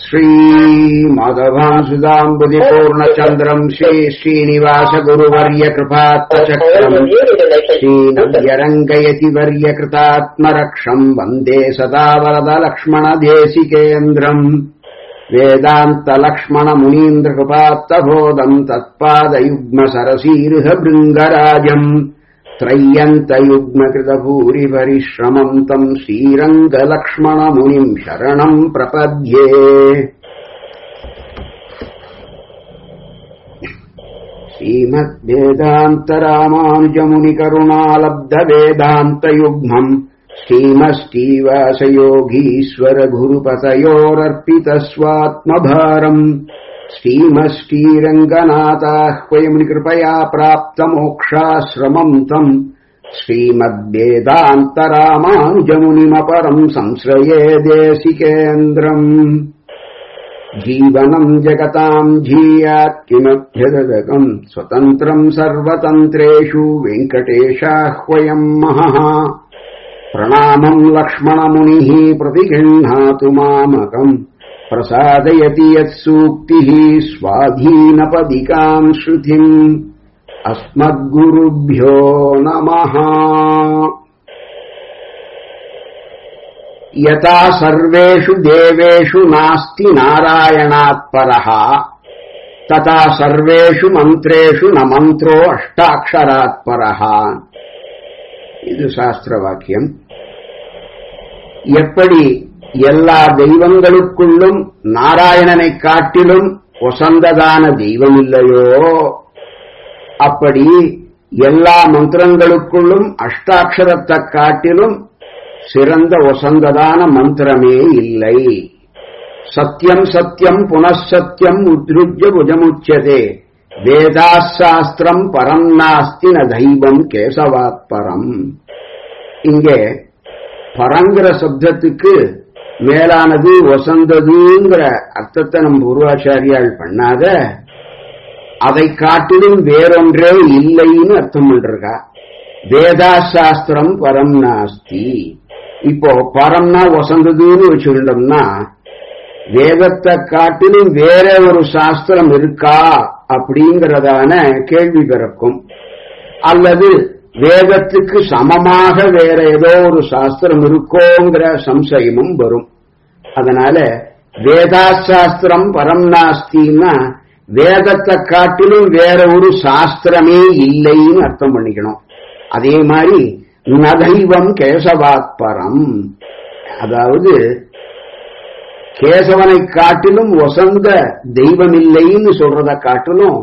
श्रीमाधवांसुदाम्बुदिपूर्णचन्द्रम् श्री श्रीनिवासगुरुवर्यकृपात्तचक्रम् श्रीनव्यरङ्गयति वर्यकृतात्मरक्षम् वन्दे सदा वरदलक्ष्मणदेशिकेन्द्रम् वेदान्तलक्ष्मणमुनीन्द्रकृपात्तबोधम् तत्पादयुग्मसरसीरुह भृङ्गराजम् त्रय्यन्तयुग्मकृतभूरिपरिश्रमम् तम् श्रीरङ्गलक्ष्मणमुनिम् शरणम् प्रपद्ये श्रीमद्वेदान्तरामानुजमुनिकरुणालब्धवेदान्तयुग्मम् श्रीमश्रीवासयोगीश्वरगुरुपतयोरर्पितस्वात्मभारम् श्रीमश्रीरङ्गनाथाह्वयमुनिकृपया प्राप्तमोक्षाश्रमम् तम् श्रीमद्वेदान्तरामानुजमुनिमपरम् संश्रये देशिकेन्द्रम् जीवनम् जगताम् जीयात् किमभ्यदकम् स्वतन्त्रम् सर्वतन्त्रेषु वेङ्कटेशाह्वयम् महः प्रणामम् लक्ष्मणमुनिः प्रतिगृह्णातु मामकम् प्रसादयति यत्सूक्तिः स्वाधीनपदिकाम् श्रुतिम् अस्मद्गुरुभ्यो नमः यथा सर्वेषु देवेषु नास्ति नारायणात् परः तथा सर्वेषु मन्त्रेषु न मन्त्रो अष्टाक्षरात् परः இது சாஸ்திர வாக்கியம் எப்படி எல்லா தெய்வங்களுக்குள்ளும் நாராயணனை காட்டிலும் ஒசந்ததான தெய்வம் இல்லையோ அப்படி எல்லா மந்திரங்களுக்குள்ளும் அஷ்டாட்சரத்தை காட்டிலும் சிறந்த ஒசந்ததான மந்திரமே இல்லை சத்தியம் சத்தியம் புனசத்தியம் உத்ருஜ்ய புஜமுச்சதே வேதாசாஸ்திரம் பரம் நாஸ்தி ந தெய்வம் கேசவாத் பரம் இங்கே பரங்கிற சப்தத்துக்கு மேலானது வசந்ததுங்கிற அர்த்தத்தை நம்ம பூர்வாச்சாரியால் பண்ணாத அதை காட்டிலும் வேறொன்றே இல்லைன்னு அர்த்தம் பண்றா வேதாசாஸ்திரம் பரம் நாஸ்தி இப்போ பரம்னா வசந்ததுன்னு வச்சுக்கிட்டோம்னா வேதத்தை காட்டிலும் வேற ஒரு சாஸ்திரம் இருக்கா அப்படிங்கறதான கேள்வி பிறக்கும் அல்லது வேதத்துக்கு சமமாக வேற ஏதோ ஒரு சாஸ்திரம் இருக்கோங்கிற சம்சயமும் வரும் அதனால வேதாசாஸ்திரம் பரம் நாஸ்தின்னா வேதத்தை காட்டிலும் வேற ஒரு சாஸ்திரமே இல்லைன்னு அர்த்தம் பண்ணிக்கணும் அதே மாதிரி நதைவம் கேசவாத் பரம் அதாவது கேசவனை காட்டிலும் வசந்த தெய்வம் இல்லைன்னு சொல்றத காட்டிலும்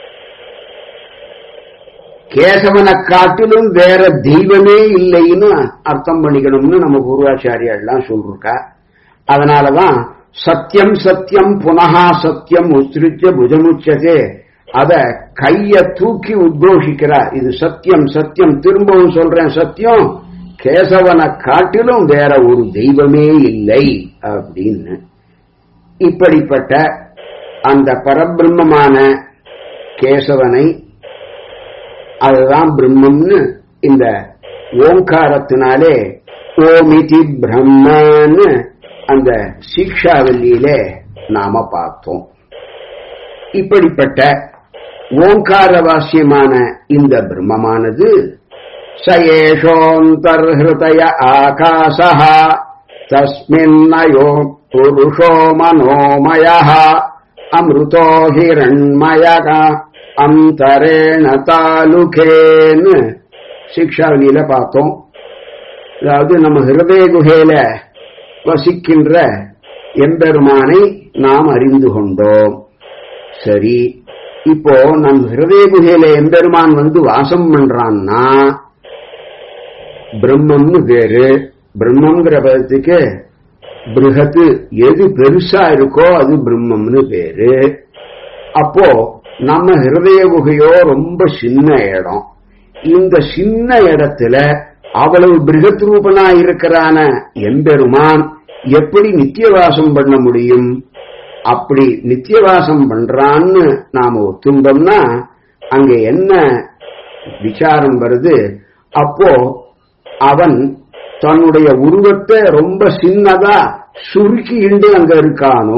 கேசவனை காட்டிலும் வேற தெய்வமே இல்லைன்னு அர்த்தம் பண்ணிக்கணும்னு நம்ம பூர்வாச்சாரியெல்லாம் சொல்றா அதனாலதான் சத்தியம் சத்தியம் புனகா சத்தியம் உத்ரிச்ச புஜமுச்சதே அத கைய தூக்கி உத்கோஷிக்கிறார் இது சத்தியம் சத்தியம் திரும்பவும் சொல்றேன் சத்தியம் கேசவனை காட்டிலும் வேற ஒரு தெய்வமே இல்லை அப்படின்னு இப்படிப்பட்ட அந்த பரபிரம்மமான கேசவனை அதுதான் பிரம்மம்னு இந்த ஓங்காரத்தினாலே ஓமிதி பிரம்மன்னு அந்த சீக்ஷாவல்லியிலே நாம பார்த்தோம் இப்படிப்பட்ட ஓங்கார வாசியமான இந்த பிரம்மமானது சயேஷோந்தர்ஹய ஆகாச தஸ்மின்னயோ புருஷோ மனோமய அமிர்தோ ஹிரண்மயக அந்தரேண தாலுகேன்னு சிக்ஷாவலியில பார்த்தோம் அதாவது நம்ம ஹிருதய குகையில வசிக்கின்ற எம்பெருமானை நாம் அறிந்து கொண்டோம் சரி இப்போ நம் ஹிருதய குகையில எம்பெருமான் வந்து வாசம் பண்றான்னா பிரம்மம்னு பேரு பிரம்மங்கிற பதத்துக்கு பிருகத்து எது பெருசா இருக்கோ அது பிரம்மம்னு பேரு அப்போ நம்ம ஹிருதய குகையோ ரொம்ப சின்ன இடம் இந்த சின்ன இடத்துல அவ்வளவு பிருகத் ரூபனா இருக்கிறான எம்பெருமான் எப்படி நித்தியவாசம் பண்ண முடியும் அப்படி நித்தியவாசம் பண்றான்னு நாம ஒத்துண்டோம்னா அங்க என்ன விசாரம் வருது அப்போ அவன் தன்னுடைய உருவத்தை ரொம்ப சின்னதா சுருக்கிண்டு அங்க இருக்கானோ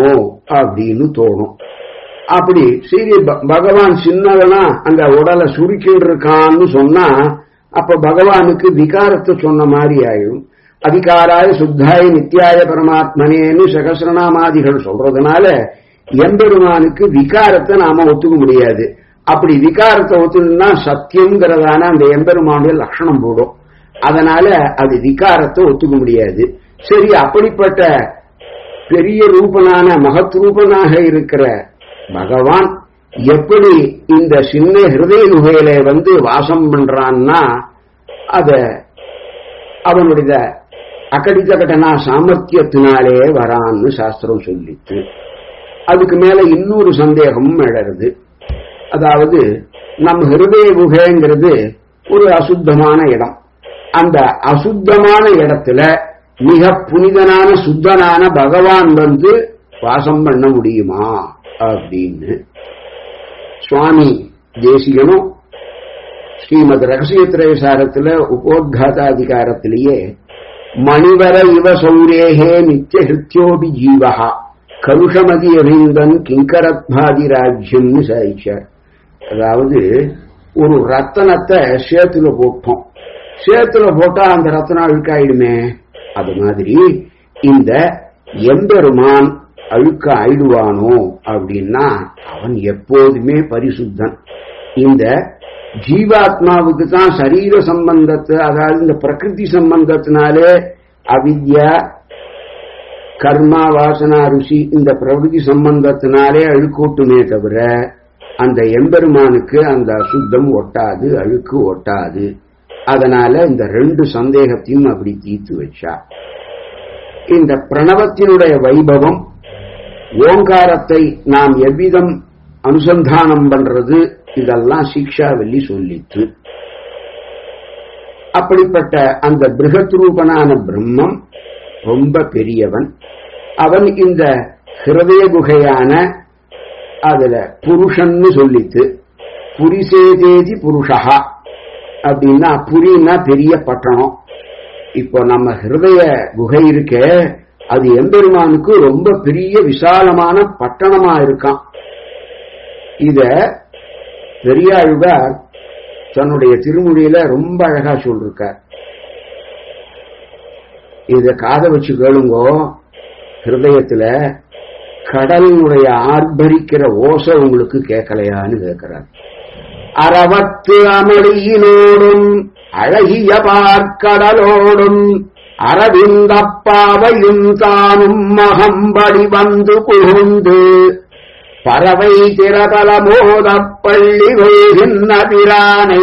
அப்படின்னு தோணும் அப்படி சரி ப- பகவான் சின்னவனா அந்த உடலை சுருக்கிட்டு இருக்கான்னு சொன்னா அப்ப பகவானுக்கு விகாரத்தை சொன்ன மாதிரி ஆயிடும் அதிகாராய சுத்தாய நித்யாய பரமாத்மனேன்னு சகசிரநாமாதிகள் சொல்றதுனால எம்பெருமானுக்கு விகாரத்தை நாம ஒத்துக்க முடியாது அப்படி விகாரத்தை ஒத்துனா சத்தியம்ங்கிறதான அந்த எம்பெருமானுடைய லட்சணம் போடும் அதனால அது விகாரத்தை ஒத்துக்க முடியாது சரி அப்படிப்பட்ட பெரிய ரூபனான மகத் ரூபனாக இருக்கிற பகவான் எப்படி இந்த சின்ன ஹிருதய நுகையில வந்து வாசம் பண்றான்னா அத அவனுடைய அகடித கடனா சாமர்த்தியத்தினாலே வரான்னு சாஸ்திரம் சொல்லித்து அதுக்கு மேல இன்னொரு சந்தேகமும் எழறது அதாவது நம் ஹிருதய குகைங்கிறது ஒரு அசுத்தமான இடம் அந்த அசுத்தமான இடத்துல மிக புனிதனான சுத்தனான பகவான் வந்து வாசம் பண்ண முடியுமா அப்படின்னு சுவாமி தேசிகனும் ஸ்ரீமத் ரகசியத்திரயசாரத்துல உபோத்காதாதிகாரத்திலேயே மணிவர இவ சௌரேகே நித்திய ஹிருத்யோபி ஜீவஹா கருஷமதி அபிந்தன் கிங்கரத்மாதி ராஜ்யம்னு சாதிச்சார் அதாவது ஒரு ரத்தனத்தை சேத்துல போட்டோம் சேத்துல போட்டா அந்த ரத்தனம் அழுக்காயிடுமே அது மாதிரி இந்த எம்பெருமான் அழுக்க ஆயிடுவானோ அப்படின்னா அவன் எப்போதுமே பரிசுத்தன் இந்த ஜீவாத்மாவுக்கு தான் சரீர சம்பந்தத்தை அதாவது இந்த பிரகிருதி சம்பந்தத்தினாலே அவித்யா கர்மா வாசனா ருசி இந்த பிரகிருதி சம்பந்தத்தினாலே அழுக்கூட்டுமே தவிர அந்த எம்பெருமானுக்கு அந்த அசுத்தம் ஒட்டாது அழுக்கு ஒட்டாது அதனால இந்த ரெண்டு சந்தேகத்தையும் அப்படி தீர்த்து வச்சா இந்த பிரணவத்தினுடைய வைபவம் ஓங்காரத்தை நாம் எவ்விதம் அனுசந்தானம் பண்றது இதெல்லாம் சிக்ஷா வெள்ளி சொல்லித்து அப்படிப்பட்ட அந்த பிருகத் ரூபனான பிரம்மம் ரொம்ப பெரியவன் அவன் இந்த ஹிருதய குகையான அதுல புருஷன்னு சொல்லித்து புரிசேதேதி புருஷா அப்படின்னா புரின்னா பெரிய பட்டணம் இப்போ நம்ம ஹிருதய குகை இருக்க அது எம்பெருமானுக்கு ரொம்ப பெரிய விசாலமான பட்டணமா இருக்கான் இத பெரியாழ்வார் தன்னுடைய திருமொழியில ரொம்ப அழகா சொல்லிருக்கார் இத காத வச்சு கேளுங்கோ ஹிருதயத்துல கடலினுடைய ஆர்ப்பரிக்கிற ஓசை உங்களுக்கு கேட்கலையான்னு கேட்கிறார் அறவத்து அமளியினோடும் அழகிய பார்க்கடலோடும் அரவிந்தப்பாவையும் தானும் மகம்படி வந்து புகுந்து பறவை திரபல மோதப் பள்ளி வைகின்ற பிரானை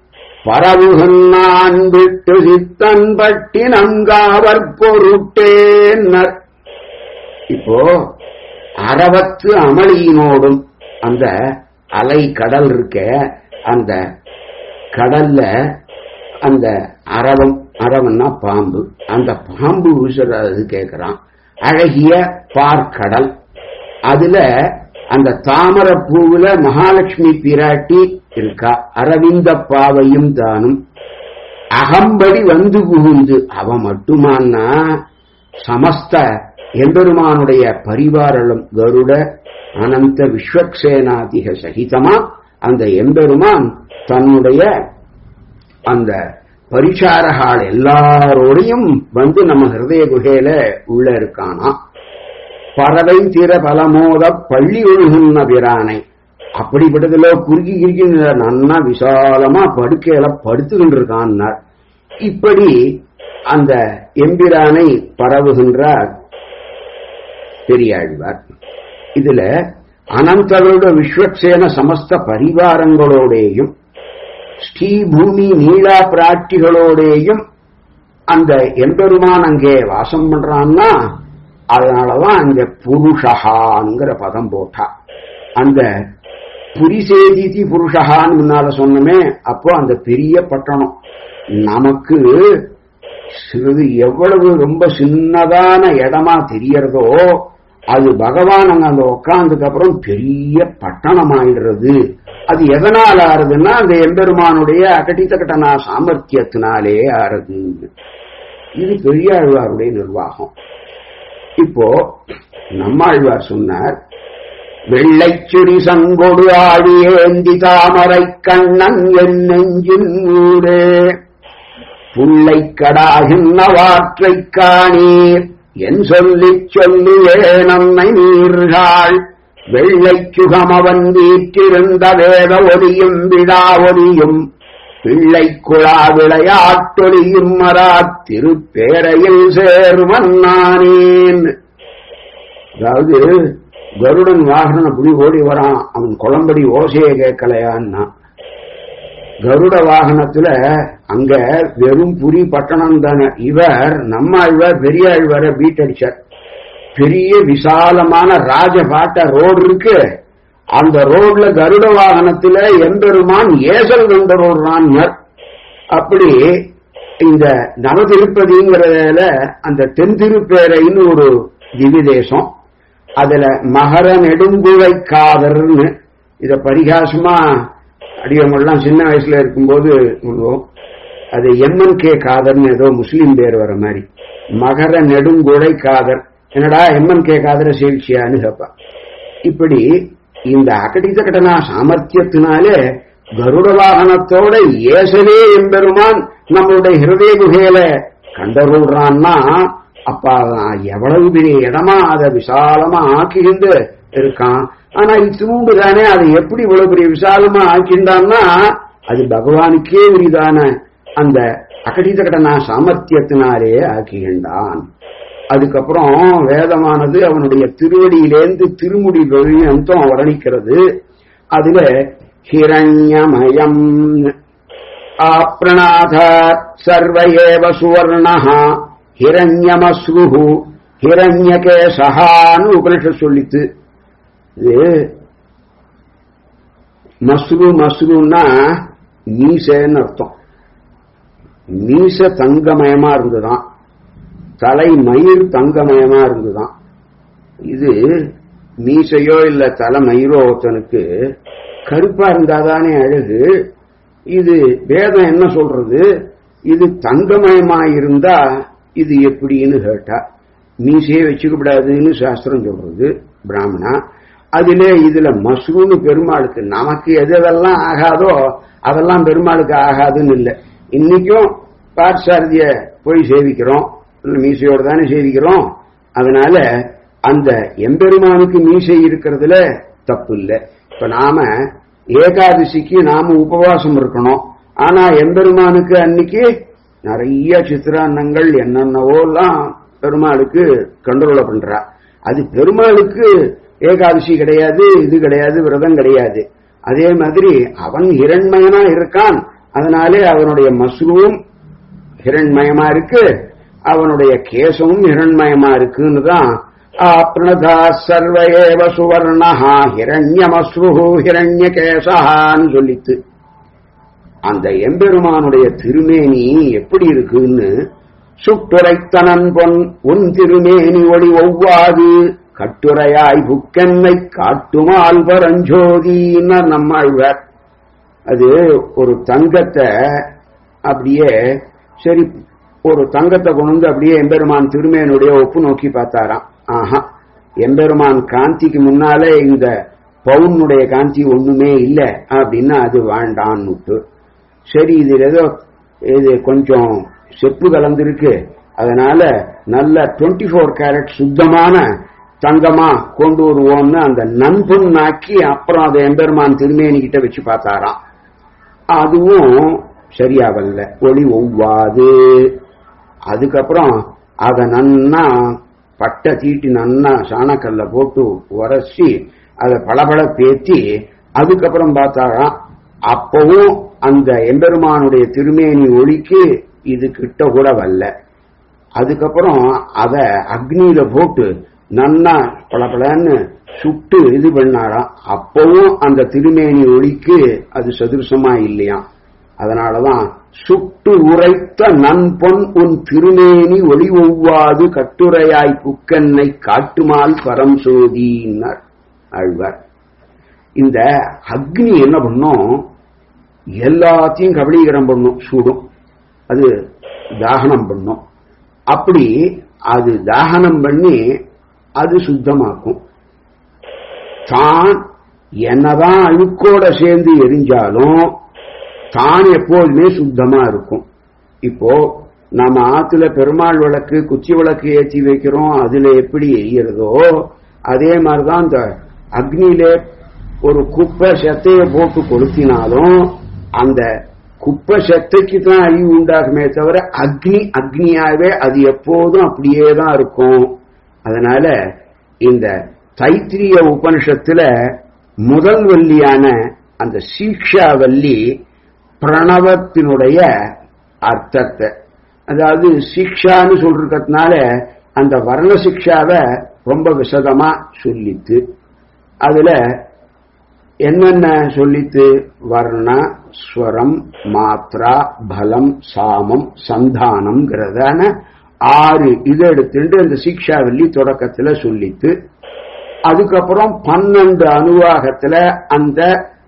பரவுகன்னான் விட்டு சித்தன் பட்டி நங்காவர் பொருட்டேன்னர் இப்போ அறவத்து அமளியினோடும் அந்த அலை கடல் இருக்க அந்த கடல்ல அந்த அரவம் அரவன்னா பாம்பு அந்த பாம்பு வீசுறது கேட்கிறான் அழகிய பார்க்கடல் அதுல அந்த தாமர பூவுல மகாலட்சுமி பிராட்டி இருக்கா அரவிந்த பாவையும் தானும் அகம்படி வந்து புகுந்து அவ மட்டுமான்னா சமஸ்த எம்பெருமானுடைய பரிவாரலும் கருட அனந்த விஸ்வக்சேனாதிக சகிதமா அந்த எம்பெருமான் தன்னுடைய அந்த பரிசாரகால் எல்லாரோடையும் வந்து நம்ம ஹிருதய குகையில உள்ள இருக்கானா பறவை திற பலமோத பள்ளி ஒழுகுன்ன பிரானை அப்படிப்பட்டதுல குறுகி கிறுக்கி நன்னா விசாலமா படுக்கையில படுத்துக்கிட்டு இருக்கான்னார் இப்படி அந்த எம்பிரானை பரவுகின்றார் பெரியாழ்வார் இதுல அனந்தருட விஸ்வக்சேன சமஸ்த பரிவாரங்களோடேயும் ஸ்ரீபூமி நீலா பிராட்டிகளோடேயும் அந்த எம்பெருமான் அங்கே வாசம் பண்றான்னா அதனாலதான் அந்த புருஷகாங்கிற பதம் போட்டா அந்த புரிசேதிதி புருஷகான்னு முன்னால சொன்னமே அப்போ அந்த பெரிய பட்டணம் நமக்கு சிறிது எவ்வளவு ரொம்ப சின்னதான இடமா தெரியறதோ அது பகவான் அங்க அந்த உட்கார்ந்ததுக்கு அப்புறம் பெரிய பட்டணம் ஆயிடுறது அது எதனால ஆறுதுன்னா அந்த எம்பெருமானுடைய அகட்டித்த கட்டணா சாமர்த்தியத்தினாலே ஆறுது இது பெரியாழ்வாருடைய நிர்வாகம் இப்போ நம்மாழ்வார் சொன்னார் வெள்ளைச்சுடி சங்கொடு ஆழியேந்தி தாமரை கண்ணன் என் நெஞ்சின் ஊரே புள்ளை கடாகின்னவாற்றைக் காணீர் என் சொல்லிச் சொல்லுவே நம்மை நீர்கள் வெள்ளைச் சுகமவன் வீற்றிருந்த வேத ஒலியும் விழா ஒலியும் பிள்ளை குழா விளையாட்டொலியும் மரா திருப்பேரையில் சேர்வன் நானேன் அதாவது கருடன் வாகனம் புலி ஓடி வரான் அவன் குளம்படி ஓசையை கேட்கலையான்னா கருட வாகனத்துல அங்க வெறும் புரி பட்டணம் தானே இவர் நம்ம ஆழ்வார் பெரிய ஆழ்வார பீட் அடிச்சார் பெரிய விசாலமான ராஜபாட்ட ரோடு இருக்கு அந்த ரோட்ல கருட வாகனத்துல எம்பெருமான் ஏசல் கண்டரோடுறான் அப்படி இந்த நவதிருப்பதிங்கிறதுல அந்த தென்திருப்பேரைன்னு ஒரு திவிதேசம் அதுல மகர நெடுங்குழை காதர்னு இத பரிகாசமா அடியவங்கெல்லாம் சின்ன வயசுல இருக்கும்போது சொல்லுவோம் அது எம்என் கே காதர்னு ஏதோ முஸ்லீம் பேர் வர மாதிரி மகர நெடுங்குழை காதர் என்னடா எம்என் கே காதர சேவிச்சியான்னு கேப்பா இப்படி இந்த அகடித கடனா சாமர்த்தியத்தினாலே கருட வாகனத்தோட ஏசலே எம்பெருமான் நம்மளுடைய ஹிருதய குகையில கண்டருள்றான்னா அப்ப எவ்வளவு பெரிய இடமா அதை விசாலமா ஆக்கிருந்து இருக்கான் ஆனா இத்தினூண்டு தானே அதை எப்படி இவ்வளவு பெரிய விசாலமா ஆக்கின்றான்னா அது பகவானுக்கே உரிதான அந்த அகடித கடனா சாமர்த்தியத்தினாலே ஆக்குகின்றான் அதுக்கப்புறம் வேதமானது அவனுடைய திருவடியிலேந்து திருமுடி வெளியந்தம் வர்ணிக்கிறது அதுல ஹிரண்யமயம் ஆப்ரணாத சர்வயேவ சுவர்ணஹா ஹிரண்யமஸ்ருஹு ஹிரண்யகேசஹான்னு உபனிஷத் சொல்லித்து இது மஸ்ரு மஸ்ருன்னா மீசன்னு அர்த்தம் மீச தங்கமயமா இருந்துதான் தலை மயிர் தங்கமயமா இருந்துதான் இது மீசையோ இல்ல தலை மயிரோ ஒருத்தனுக்கு கருப்பா இருந்தாதானே அழகு இது வேதம் என்ன சொல்றது இது தங்கமயமா இருந்தா இது எப்படின்னு கேட்டா மீசையே வச்சுக்கப்படாதுன்னு சாஸ்திரம் சொல்றது பிராமணா அதிலே இதுல மஸ்ரூன்னு பெருமாளுக்கு நமக்கு எது எதெல்லாம் ஆகாதோ அதெல்லாம் பெருமாளுக்கு ஆகாதுன்னு இல்லை இன்னைக்கும் பார்சாரதிய போய் சேவிக்கிறோம் மீசையோடு தானே சேவிக்கிறோம் அதனால அந்த எம்பெருமானுக்கு மீசை இருக்கிறதுல தப்பு இல்லை இப்ப நாம ஏகாதசிக்கு நாம உபவாசம் இருக்கணும் ஆனா எம்பெருமானுக்கு அன்னைக்கு நிறைய சித்திரான்னங்கள் என்னென்னவோ எல்லாம் பெருமாளுக்கு கண்ட்ரோல பண்றா அது பெருமாளுக்கு ஏகாதசி கிடையாது இது கிடையாது விரதம் கிடையாது அதே மாதிரி அவன் ஹிரண்மயனா இருக்கான் அதனாலே அவனுடைய மஸ்ரூம் ஹிரண்மயமா இருக்கு அவனுடைய கேசமும் ஹிரண்மயமா இருக்குன்னு தான் ஆப்ரணதா சர்வயேவ சுவர்ணஹா ஹிரண்யமஸ்ருஹு ஹிரண்யகேசஹான்னு சொல்லித்து அந்த எம்பெருமானுடைய திருமேனி எப்படி இருக்குன்னு சுட்டுரைத்தனன் பொன் உன் திருமேனி ஒளி ஒவ்வாது கட்டுரையாய் புக்கென்னை காட்டுமால் பரஞ்சோதினர் நம்மாழ்வார் அது ஒரு தங்கத்தை அப்படியே சரி ஒரு தங்கத்தை கொண்டு வந்து அப்படியே எம்பெருமான் திருமேனுடைய ஒப்பு நோக்கி பார்த்தாராம் ஆஹா எம்பெருமான் காந்திக்கு முன்னாலே இந்த பவுனுடைய காந்தி ஒண்ணுமே இல்லை அப்படின்னா அது வேண்டான்னுட்டு சரி இது ஏதோ இது கொஞ்சம் செப்பு கலந்திருக்கு அதனால நல்ல டுவெண்ட்டி ஃபோர் கேரட் சுத்தமான தங்கமா கொண்டு வருவோம்னு அந்த நண்புண்ணாக்கி அப்புறம் அதை எம்பெருமான் திருமேனி கிட்ட வச்சு பார்த்தாராம் அதுவும் சரியாவல்ல ஒளி ஒவ்வாது அதுக்கப்புறம் அதை நன்னா பட்டை தீட்டி நன்னா சாணக்கல்ல போட்டு உரசி அதை பளபள பேத்தி அதுக்கப்புறம் பார்த்தாராம் அப்பவும் அந்த எம்பெருமானுடைய திருமேனி ஒளிக்கு இது கிட்ட கூட வரல அதுக்கப்புறம் அத அக்னியில போட்டு நன்னா பளபளன்னு சுட்டு இது பண்ணாராம் அப்பவும் அந்த திருமேனி ஒளிக்கு அது சதுரசமா இல்லையாம் அதனாலதான் சுட்டு உரைத்த நன்பொன் உன் திருமேனி ஒளி ஒவ்வாது கட்டுரையாய் புக்கன்னை காட்டுமால் பரம் சோதினார் ஆழ்வார் இந்த அக்னி என்ன பண்ணும் எல்லாத்தையும் கபலீகரம் பண்ணும் சூடும் அது தாகனம் பண்ணும் அப்படி அது தாகனம் பண்ணி அது சுத்தமாக்கும் தான் என்னதான் அழுக்கோட சேர்ந்து எரிஞ்சாலும் தான் எப்போதுமே சுத்தமா இருக்கும் இப்போ நம்ம ஆத்துல பெருமாள் விளக்கு குச்சி விளக்கு ஏற்றி வைக்கிறோம் அதுல எப்படி எரியறதோ அதே மாதிரிதான் இந்த அக்னியில ஒரு குப்பை செத்தைய போட்டு கொளுத்தினாலும் அந்த குப்பை செத்தைக்கு தான் அழிவு உண்டாகுமே தவிர அக்னி அக்னியாவே அது எப்போதும் அப்படியே தான் இருக்கும் அதனால இந்த தைத்திரிய உபனிஷத்துல முதல் வள்ளியான அந்த சீக்ஷா வள்ளி பிரணவத்தினுடைய அர்த்தத்தை அதாவது சிக்ஷான்னு சொல்றதுனால அந்த வர்ண சிக்ஷாவை ரொம்ப விசதமா சொல்லித்து அதுல என்னென்ன சொல்லித்து வர்ண ஸ்வரம் மாத்ரா பலம் சாமம் சந்தானம்ங்கிறதான ஆறு இதை எடுத்துட்டு அந்த சிக்ஷாவல்லி தொடக்கத்துல சொல்லித்து அதுக்கப்புறம் பன்னெண்டு அனுவாகத்துல அந்த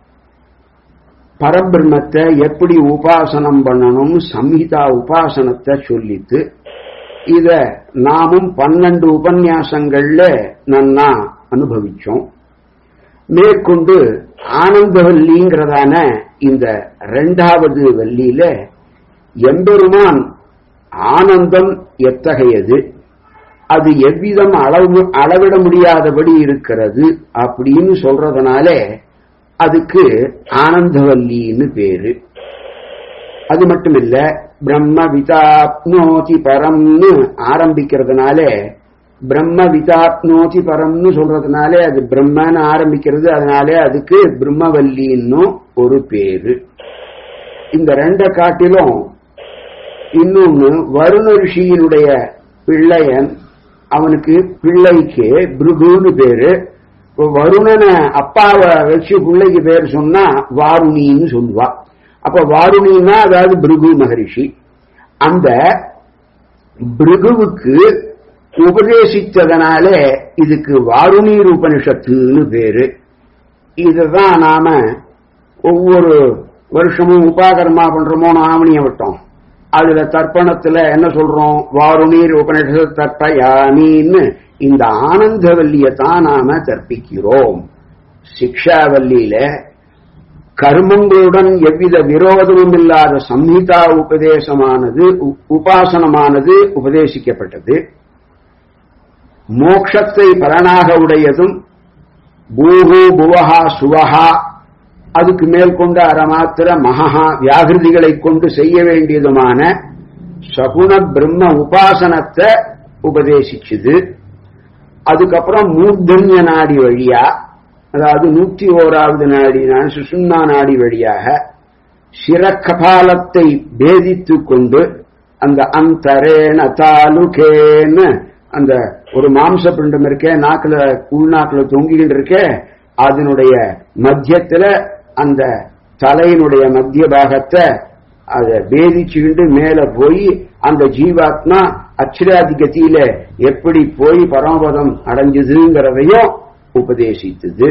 பரபிரம்மத்தை எப்படி உபாசனம் பண்ணணும் சம்ஹிதா உபாசனத்தை சொல்லித்து இத நாமும் பன்னெண்டு உபன்யாசங்கள்ல நன்னா அனுபவிச்சோம் மேற்கொண்டு ஆனந்தவல்லிங்கிறதான இந்த ரெண்டாவது வள்ளியில எம்பெருமான் ஆனந்தம் எத்தகையது அது எவ்விதம் அளவு அளவிட முடியாதபடி இருக்கிறது அப்படின்னு சொல்றதுனால அதுக்கு ஆனந்தவல்லின்னு பேரு அது மட்டும் இல்ல பிரம்ம விதாப்னோதி பரம்னு ஆரம்பிக்கிறதுனால பிரம்ம விதாப்னோதி பரம்னு சொல்றதுனால அது பிரம்மன்னு ஆரம்பிக்கிறது அதனால அதுக்கு பிரம்மவல்லின்னு ஒரு பேரு இந்த ரெண்ட காட்டிலும் இன்னொன்னு வருண ரிஷியினுடைய பிள்ளையன் அவனுக்கு பிள்ளைக்கு பிருகுன்னு பேரு வருணனை அப்பாவை வச்சு பிள்ளைக்கு பேர் சொன்னா வாருணின்னு சொல்லுவா அப்ப வாருணின்னா அதாவது பிருகு மகரிஷி அந்த பிருகுவுக்கு உபதேசித்ததனால இதுக்கு வாருணீர் உபனிஷத்துன்னு பேரு இதுதான் நாம ஒவ்வொரு வருஷமும் உபாகரமா பண்றோமோ ஆவணிய விட்டோம் அதுல தர்ப்பணத்துல என்ன சொல்றோம் வாருணீர் உபனிஷத்து தர்ப்பயாமின்னு இந்த ஆனந்தவல்லியை தான் நாம தற்பிக்கிறோம் சிக்ஷாவல்லியில கர்மங்களுடன் எவ்வித விரோதமும் இல்லாத சம்ஹிதா உபதேசமானது உபாசனமானது உபதேசிக்கப்பட்டது மோக்ஷத்தை பலனாக உடையதும் பூஹு புவஹா சுவஹா அதுக்கு மேல் கொண்டு அறமாத்திர மகா வியாகிருதிகளை கொண்டு செய்ய வேண்டியதுமான சகுண பிரம்ம உபாசனத்தை உபதேசிச்சுது அதுக்கப்புறம் மூர்தன்ய நாடி வழியா அதாவது நூத்தி ஓராவது நாடினான சுசுன்னா நாடி வழியாக சிரக்கபாலத்தை பேதித்து கொண்டு அந்த அந்தரேன தாலுகேன்னு அந்த ஒரு மாம்ச பிண்டம் இருக்கே நாக்குல உள்நாக்குல தொங்கிக்கிட்டு இருக்கே அதனுடைய மத்தியத்துல அந்த தலையினுடைய மத்திய பாகத்தை அதை பேதிச்சுக்கிண்டு மேல போய் அந்த ஜீவாத்மா அச்சிராதி கதியில எப்படி போய் பரமபதம் அடைஞ்சதுங்கிறதையும் உபதேசித்தது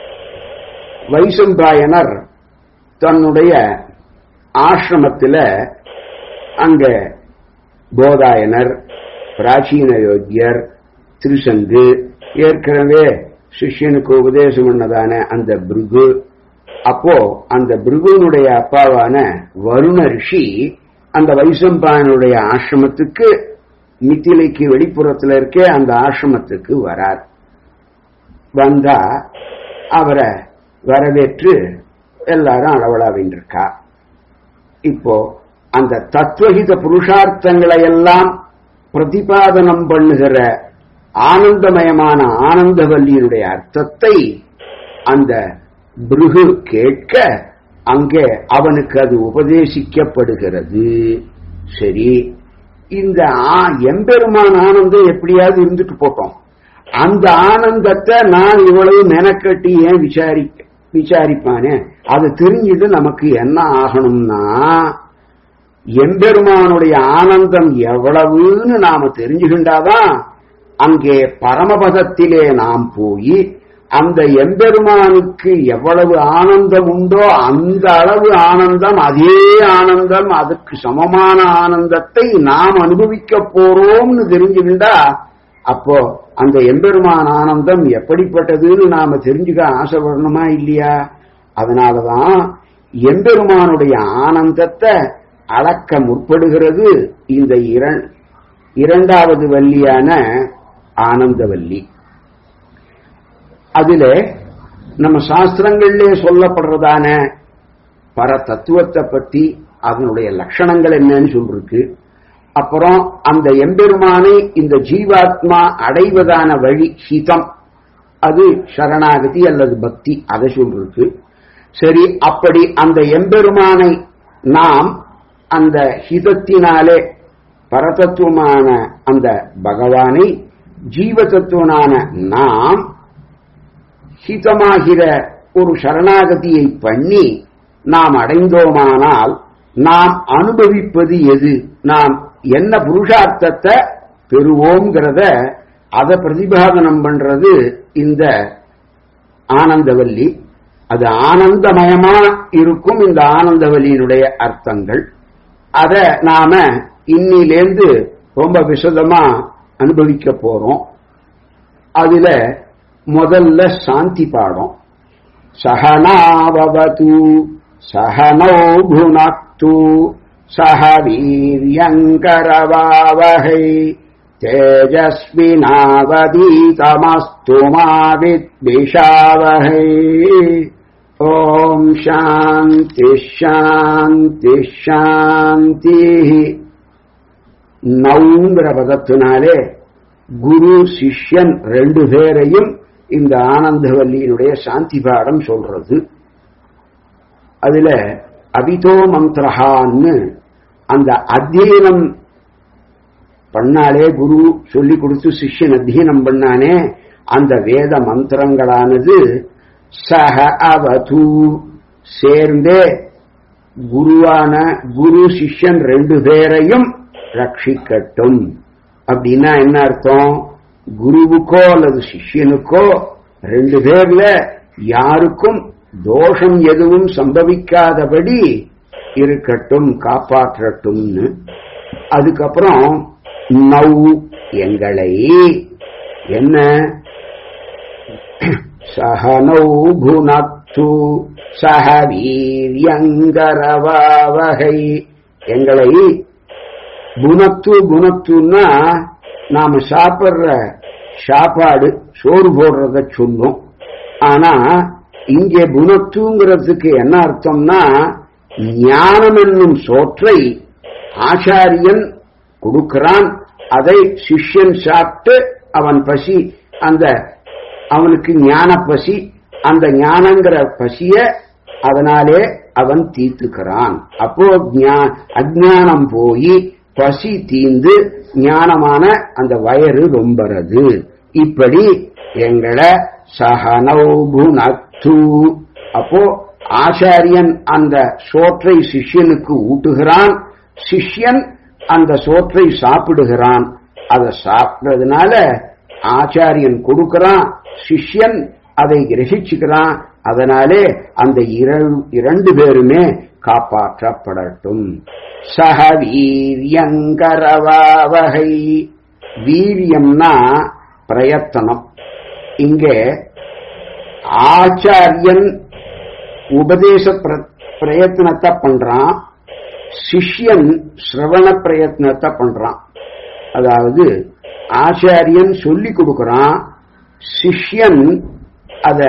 வைசம்பாயனர் தன்னுடைய ஆசிரமத்தில் அங்க போதாயனர் பிராச்சீன யோக்கியர் திருசங்கு ஏற்கனவே சிஷ்யனுக்கு உபதேசம் பண்ணதான அந்த பிருகு அப்போ அந்த பிருகுனுடைய அப்பாவான வருண ரிஷி அந்த வைசம்பாயனுடைய ஆசிரமத்துக்கு மித்திலைக்கு வெளிப்புறத்துல இருக்கே அந்த ஆசிரமத்துக்கு வரார் வந்தா அவரை வரவேற்று எல்லாரும் அளவலாவின் இருக்கா இப்போ அந்த தத்துவஹித புருஷார்த்தங்களை எல்லாம் பிரதிபாதனம் பண்ணுகிற ஆனந்தமயமான ஆனந்தவல்லியினுடைய அர்த்தத்தை அந்த பிருகு கேட்க அங்கே அவனுக்கு அது உபதேசிக்கப்படுகிறது சரி இந்த எம்பெருமான் ஆனந்தம் எப்படியாவது இருந்துட்டு போட்டோம் அந்த ஆனந்தத்தை நான் இவ்வளவு மெனக்கட்டி ஏன் விசாரி விசாரிப்பானே அதை தெரிஞ்சுட்டு நமக்கு என்ன ஆகணும்னா எம்பெருமானுடைய ஆனந்தம் எவ்வளவுன்னு நாம தெரிஞ்சுகின்றாதான் அங்கே பரமபதத்திலே நாம் போய் அந்த எம்பெருமானுக்கு எவ்வளவு ஆனந்தம் உண்டோ அந்த அளவு ஆனந்தம் அதே ஆனந்தம் அதுக்கு சமமான ஆனந்தத்தை நாம் அனுபவிக்க போறோம்னு தெரிஞ்சுக்கிண்டா அப்போ அந்த எம்பெருமான் ஆனந்தம் எப்படிப்பட்டதுன்னு நாம தெரிஞ்சுக்க ஆசைப்படணுமா இல்லையா அதனாலதான் எம்பெருமானுடைய ஆனந்தத்தை அளக்க முற்படுகிறது இந்த இரண்- இரண்டாவது வள்ளியான ஆனந்தவல்லி அதுல நம்ம சாஸ்திரங்களிலே சொல்லப்படுறதான பர தத்துவத்தை பத்தி அதனுடைய லட்சணங்கள் என்னன்னு சொல்லிருக்கு அப்புறம் அந்த எம்பெருமானை இந்த ஜீவாத்மா அடைவதான வழி ஹிதம் அது சரணாகதி அல்லது பக்தி அதை சொல்லிருக்கு சரி அப்படி அந்த எம்பெருமானை நாம் அந்த ஹிதத்தினாலே பரதத்துவமான அந்த பகவானை ஜீவதத்துவனான நாம் ஹிதமாகிற ஒரு சரணாகதியை பண்ணி நாம் அடைந்தோமானால் நாம் அனுபவிப்பது எது நாம் என்ன புருஷார்த்தத்தை பெறுவோங்கிறத அதை பிரதிபாதனம் பண்றது இந்த ஆனந்தவல்லி அது ஆனந்தமயமா இருக்கும் இந்த ஆனந்தவல்லியினுடைய அர்த்தங்கள் அத நாம இன்னிலேந்து ரொம்ப விசதமா அனுபவிக்க போறோம் அதுல முதல்ல சாந்தி பாடம் சகனாவது சகனோ புனக்து சக வீரியங்கரவாவகை தேஜஸ்வினாவதீதமஸ்து மாவித்விஷாவகை ஓம் சாந்தி ஷாந்தி ஷாந்தி நவுங்கிற பதத்தினாலே குரு சிஷ்யன் ரெண்டு பேரையும் இந்த ஆனந்தவல்லியினுடைய சாந்தி பாடம் சொல்றது அதுல அபிதோ மந்திரஹான்னு அந்த அத்தியனம் பண்ணாலே குரு சொல்லி கொடுத்து சிஷ்யன் அத்தியனம் பண்ணானே அந்த வேத மந்திரங்களானது சக அவது சேர்ந்தே குருவான குரு சிஷ்யன் ரெண்டு பேரையும் ரட்சிக்கட்டும் அப்படின்னா என்ன அர்த்தம் குருவுக்கோ அல்லது சிஷ்யனுக்கோ ரெண்டு பேர்ல யாருக்கும் தோஷம் எதுவும் சம்பவிக்காதபடி இருக்கட்டும் காப்பாற்றட்டும்னு அதுக்கப்புறம் நவ் எங்களை என்ன சகனௌ புனக்து சக வீரியங்கரவாவகை எங்களை புனத்து புனத்துன்னா நாம சாப்பிடுற சாப்பாடு சோறு போடுறத சொல்லும் ஆனா இங்கே புனத்துங்கிறதுக்கு என்ன அர்த்தம்னா ஞானம் என்னும் சோற்றை ஆச்சாரியன் கொடுக்கிறான் அதை சிஷ்யன் சாப்பிட்டு அவன் பசி அந்த அவனுக்கு ஞான பசி அந்த ஞானங்கிற பசிய அதனாலே அவன் தீர்த்துக்கிறான் அப்போ ஞா- அஜ்ஞானம் போய் பசி தீந்து ஞானமான அந்த வயறு ரொம்பறது இப்படி எங்களை சகனௌபுனத்து அப்போ ஆச்சாரியன் அந்த சோற்றை சிஷ்யனுக்கு ஊட்டுகிறான் சிஷ்யன் அந்த சோற்றை சாப்பிடுகிறான் அதை சாப்பிடுறதுனால ஆச்சாரியன் கொடுக்கிறான் சிஷ்யன் அதை கிரகிச்சுக்கிறான் அதனாலே அந்த இர- இரண்டு பேருமே காப்பாற்றப்படட்டும் சக வீரியங்கரவாவகை வீரியம்னா பிரயத்தனம் இங்கே ஆச்சாரியன் உபதேச பிர- பிரயத்தனத்தை பண்றான் சிஷ்யன் சிரவண பிரயத்னத்தை பண்றான் அதாவது ஆச்சாரியன் சொல்லி கொடுக்கறான் சிஷ்யன் அத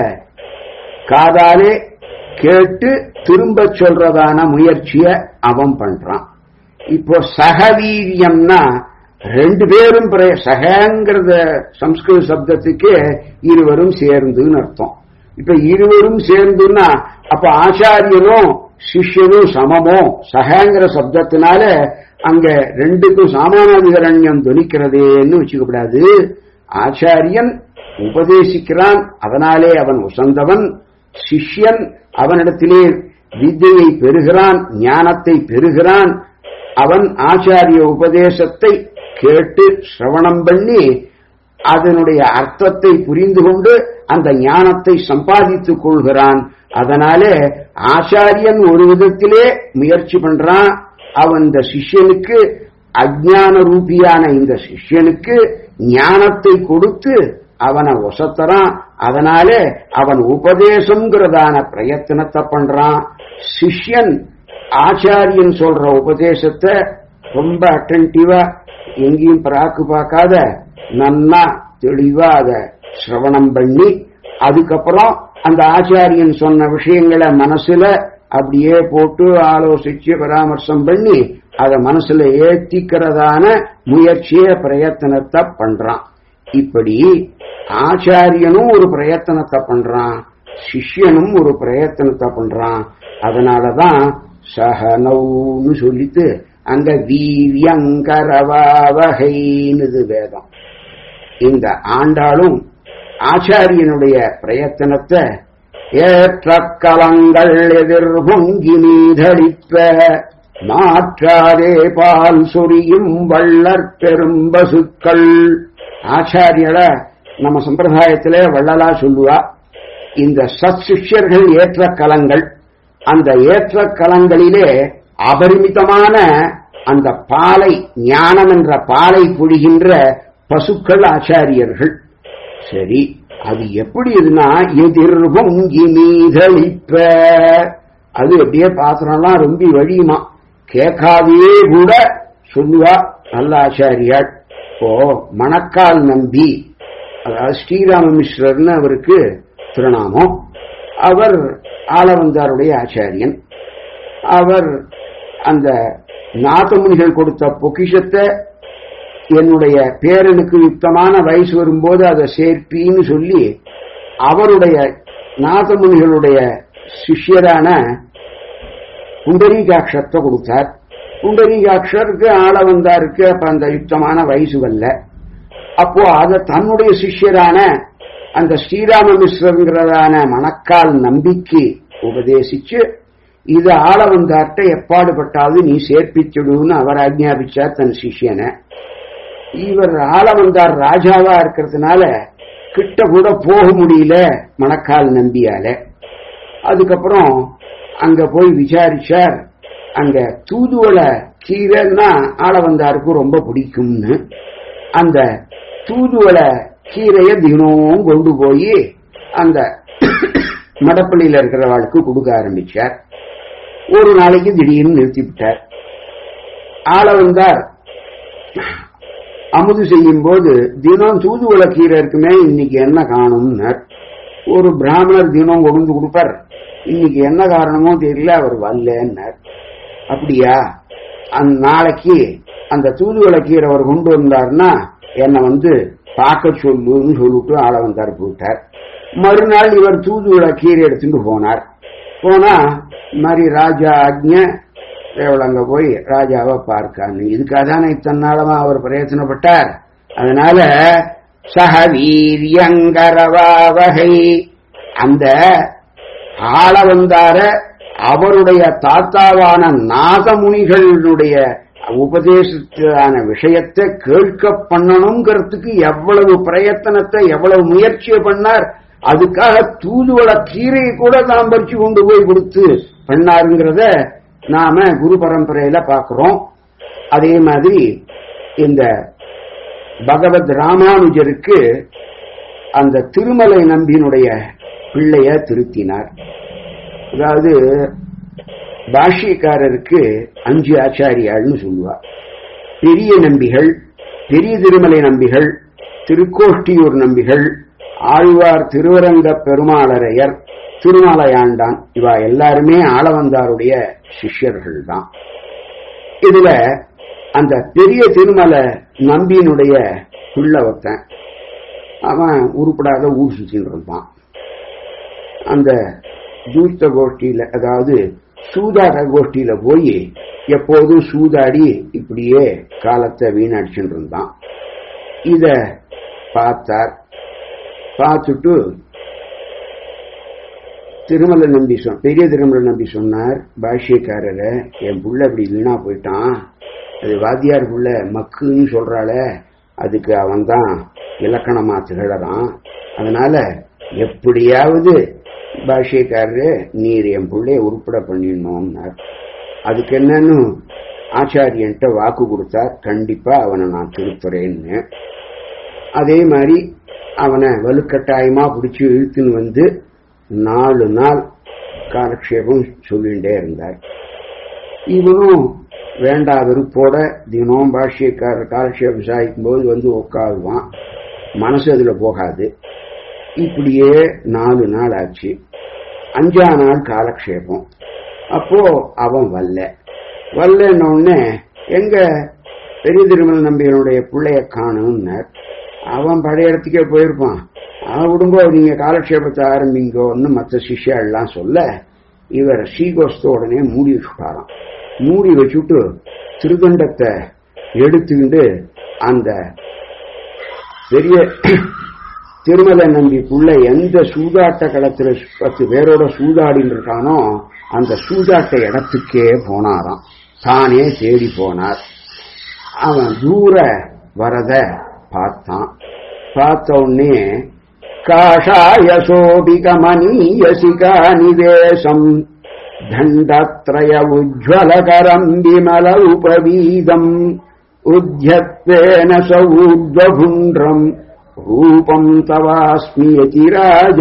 காதாலே கேட்டு திரும்ப சொல்றதான முயற்சிய அவன் பண்றான் இப்போ சகவீரியம்னா ரெண்டு பேரும் பிர- சகங்கிறத சம்ஸ்கிருத சப்தத்துக்கு இருவரும் சேர்ந்துன்னு அர்த்தம் இப்ப இருவரும் சேர்ந்துன்னா அப்ப ஆச்சாரியனும் சிஷ்யனும் சமமோ சகங்கிற சப்தத்தினால அங்க ரெண்டுக்கும் சாமானாதிகரண்யம் துணிக்கிறதேன்னு வச்சுக்கப்படாது ஆச்சாரியன் உபதேசிக்கிறான் அதனாலே அவன் உசந்தவன் சிஷ்யன் அவனிடத்திலே வித்தையை பெறுகிறான் ஞானத்தை பெறுகிறான் அவன் ஆச்சாரிய உபதேசத்தை கேட்டு சிரவணம் பண்ணி அதனுடைய அர்த்தத்தை புரிந்து கொண்டு அந்த ஞானத்தை சம்பாதித்துக் கொள்கிறான் அதனாலே ஆச்சாரியன் ஒரு விதத்திலே முயற்சி பண்றான் அவன் இந்த சிஷ்யனுக்கு அஜ்ஞான ரூபியான இந்த சிஷ்யனுக்கு ஞானத்தை கொடுத்து அவனை ஒசத்துறான் அதனால அவன் உபதேசம்ங்கிறதான பிரயத்தனத்தை பண்றான் சிஷ்யன் ஆச்சாரியன் சொல்ற உபதேசத்தை ரொம்ப அட்டன்டிவா எங்கேயும் பிராக்கு பார்க்காத நன்னா தெளிவா அத சிரவணம் பண்ணி அதுக்கப்புறம் அந்த ஆச்சாரியன் சொன்ன விஷயங்களை மனசுல அப்படியே போட்டு ஆலோசிச்சு பராமர்சம் பண்ணி அத மனசுல ஏத்திக்கிறதான முயற்சிய பிரயத்தனத்தை பண்றான் இப்படி ஆச்சாரியனும் ஒரு பிரயத்தனத்தை பண்றான் சிஷ்யனும் ஒரு பிரயத்தனத்தை பண்றான் அதனாலதான் சகனவுன்னு சொல்லிட்டு அங்க வீரியங்கரவாவகைன்னு வேதம் இந்த ஆண்டாளும் ஆச்சாரியனுடைய பிரயத்தனத்தை ஏற்ற கலங்கள் எதிர் பொங்கி மீதளிப்ப மாற்றாதே பால் சொரியும் வள்ளற் பெரும்பசுக்கள் ஆச்சாரியர நம்ம சம்பிரதாயத்திலே வள்ளலா சொல்லுவா இந்த சத் சிஷ்யர்கள் ஏற்ற கலங்கள் அந்த ஏற்ற கலங்களிலே அபரிமிதமான அந்த பாலை ஞானம் என்ற பாலை பொழிகின்ற பசுக்கள் ஆச்சாரியர்கள் சரி அது எப்படி இதுனா எதிர் பொங்கி மீதளிப்ப அது அப்படியே பாத்திரம்லாம் ரொம்ப வழியுமா கேட்காதே கூட சொல்லுவா நல்ல ஆச்சாரியாள் இப்போ மணக்கால் நம்பி அதாவது ஸ்ரீராம மிஸ்ரர்னு அவருக்கு திருநாமம் அவர் ஆளவந்தாருடைய ஆச்சாரியன் அவர் அந்த நாதமுனிகள் கொடுத்த பொக்கிஷத்தை என்னுடைய பேரனுக்கு யுக்தமான வயசு வரும்போது அதை சேர்ப்பின்னு சொல்லி அவருடைய நாதமுனிகளுடைய சிஷ்யரான புண்டரீகாட்சத்தை கொடுத்தார் புண்டரீகாட்சருக்கு ஆள வந்தாருக்கு அப்ப அந்த யுக்தமான வயசு வரல அப்போ அத தன்னுடைய சிஷ்யரான அந்த ஸ்ரீராம மிஸ்ரங்கிறதான மணக்கால் நம்பிக்கை உபதேசிச்சு இது ஆள வந்தார்ட்ட எப்பாடுபட்டாவது நீ சேர்ப்பிச்சுடுன்னு அவர் ஆக்ஞாபிச்சார் தன் சிஷ்யனை இவர் ஆள வந்தார் ராஜாவா இருக்கிறதுனால கிட்ட கூட போக முடியல மணக்கால் நம்பியால அதுக்கப்புறம் அங்க போய் விசாரிச்சார் அங்க தூதுவளை கீரைன்னா ஆள வந்தாருக்கு ரொம்ப பிடிக்கும்னு அந்த தூதுவளை கீரைய தினமும் கொண்டு போய் அந்த மடப்பள்ளியில இருக்கிறவாளுக்கு கொடுக்க ஆரம்பிச்சார் ஒரு நாளைக்கு திடீர்னு நிறுத்திவிட்டார் ஆள வந்தார் அமுது செய்யும் போது தினம் தூதுவளை கீரை இருக்குமே இன்னைக்கு என்ன காணும்னார் ஒரு பிராமணர் தினம் கொண்டு கொடுப்பார் இன்னைக்கு என்ன காரணமோ தெரியல அவர் வரலன்னார் அப்படியா அந்த நாளைக்கு அந்த தூதுவளை கீரை அவர் கொண்டு வந்தார்னா என்னை வந்து பார்க்க சொல்லுன்னு சொல்லிட்டு ஆள வந்தார் போயிட்டார் மறுநாள் இவர் தூதுவளை கீரை எடுத்துட்டு போனார் போனா மாதிரி ராஜா ஆக்ஞ அங்க போய் ராஜாவை பார்க்கான்னு இதுக்காக தானே இத்தனை நாளமா அவர் பிரயத்தனப்பட்டார் அதனால சக வீரியங்கரவாவகை அந்த ஆள வந்தார அவருடைய தாத்தாவான நாதமுனிகளுடைய உபதேசத்தான விஷயத்தை கேட்க பண்ணணுங்கிறதுக்கு எவ்வளவு பிரயத்தனத்தை எவ்வளவு முயற்சியை பண்ணார் அதுக்காக தூதுவள கீரையை கூட தாம் பறிச்சு கொண்டு போய் கொடுத்து பண்ணாருங்கிறத நாம குரு பரம்பரையில பாக்குறோம் அதே மாதிரி இந்த பகவத் ராமானுஜருக்கு அந்த திருமலை நம்பியினுடைய பிள்ளைய திருத்தினார் அதாவது பாஷ்யக்காரருக்கு அஞ்சு ஆச்சாரியாள்னு சொல்லுவார் பெரிய நம்பிகள் பெரிய திருமலை நம்பிகள் திருக்கோஷ்டியூர் நம்பிகள் ஆழ்வார் திருவரங்க பெருமாளரையர் திருமலையாண்டான் இவா எல்லாருமே ஆளவந்தாருடைய சிஷ்யர்கள் தான் இதுல அந்த பெரிய திருமலை நம்பியினுடைய பிள்ளை ஒருத்தன் அவன் உருப்படாத ஊர் சுத்தின்னு இருப்பான் அந்த ஜூத்த கோஷ்டியில அதாவது சூதாட கோஷ்டியில போய் எப்போதும் சூதாடி இப்படியே காலத்தை வீணடிச்சுட்டு இருந்தான் இத பார்த்தார் பார்த்துட்டு திருமலை நம்பி சொன்ன பெரிய திருமலை நம்பி சொன்னார் பாஷ்யக்காரரை என் புள்ள அப்படி வீணா போயிட்டான் அது வாத்தியார் புள்ள மக்குன்னு சொல்றாள அதுக்கு அவன் தான் இலக்கணமா திகழறான் அதனால எப்படியாவது பாஷ்யக்காரரு நீர் என் பிள்ளைய உருப்பட பண்ணிடணும்னார் அதுக்கு என்னன்னு ஆச்சாரியன்ட்ட வாக்கு கொடுத்தார் கண்டிப்பா அவனை நான் திருத்துறேன்னு அதே மாதிரி அவனை வலுக்கட்டாயமா பிடிச்சி இழுத்துன்னு வந்து நாலு நாள் காலக்ஷேபம் சொல்லிகிட்டே இருந்தார் இவனும் வேண்டா வெறுப்போட தினம் பாஷ்யக்காரர் காலக்ஷேபம் சாய்க்கும் போது வந்து உட்காருவான் மனசு அதுல போகாது இப்படியே நாலு நாள் ஆச்சு அஞ்சா நாள் காலக்ஷேபம் அப்போ அவன் வல்ல வல்லன்ன உடனே எங்க பெரிய திருமல் நம்பியனுடைய பிள்ளைய காணும்னார் அவன் பழைய இடத்துக்கே போயிருப்பான் அவன் விடுங்கோ நீங்க காலக்ஷேபத்தை ஆரம்பிங்கோன்னு மற்ற சிஷ்யாள்லாம் சொல்ல இவர் ஸ்ரீகோஸ்த உடனே மூடி வச்சுட்டாராம் மூடி வச்சுட்டு திருதண்டத்தை எடுத்துக்கிட்டு அந்த பெரிய திருமலை நம்பிக்குள்ள எந்த சூதாட்ட களத்துல பத்து பேரோட சூதாடின்னு இருக்கானோ அந்த சூதாட்ட இடத்துக்கே போனாராம் தானே தேடி போனார் அவன் தூர வரத பார்த்தான் பார்த்த உடனே காஷாய சோபிகமனீயசிகா நிவேசம் தண்டத்ரய உஜ்வலகரம் விமல உபவீதம் உத்யத்வேன சௌர்வபுன்றம் ரூபம் தவாஸ்மி யதிராஜ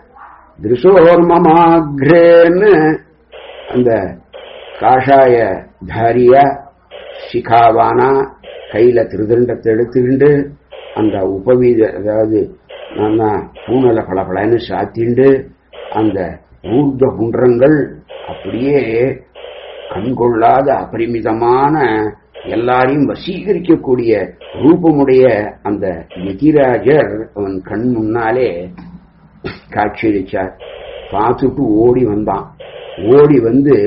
திருசோர்மமாக்ரேன்னு அந்த காஷாய தாரியா சிகாவானா கையில திருதண்டத்தை எடுத்துக்கிண்டு அந்த உபவீத அதாவது நல்லா பூனல பளபளன்னு சாத்திண்டு அந்த ஊர்த குன்றங்கள் அப்படியே கண்கொள்ளாத அபரிமிதமான எல்லாரையும் வசீகரிக்கக்கூடிய ரூபமுடைய அந்த யதிராஜர் அவன் கண் முன்னாலே காட்சியளிச்சார் பார்த்துட்டு ஓடி வந்தான் ஓடி வந்து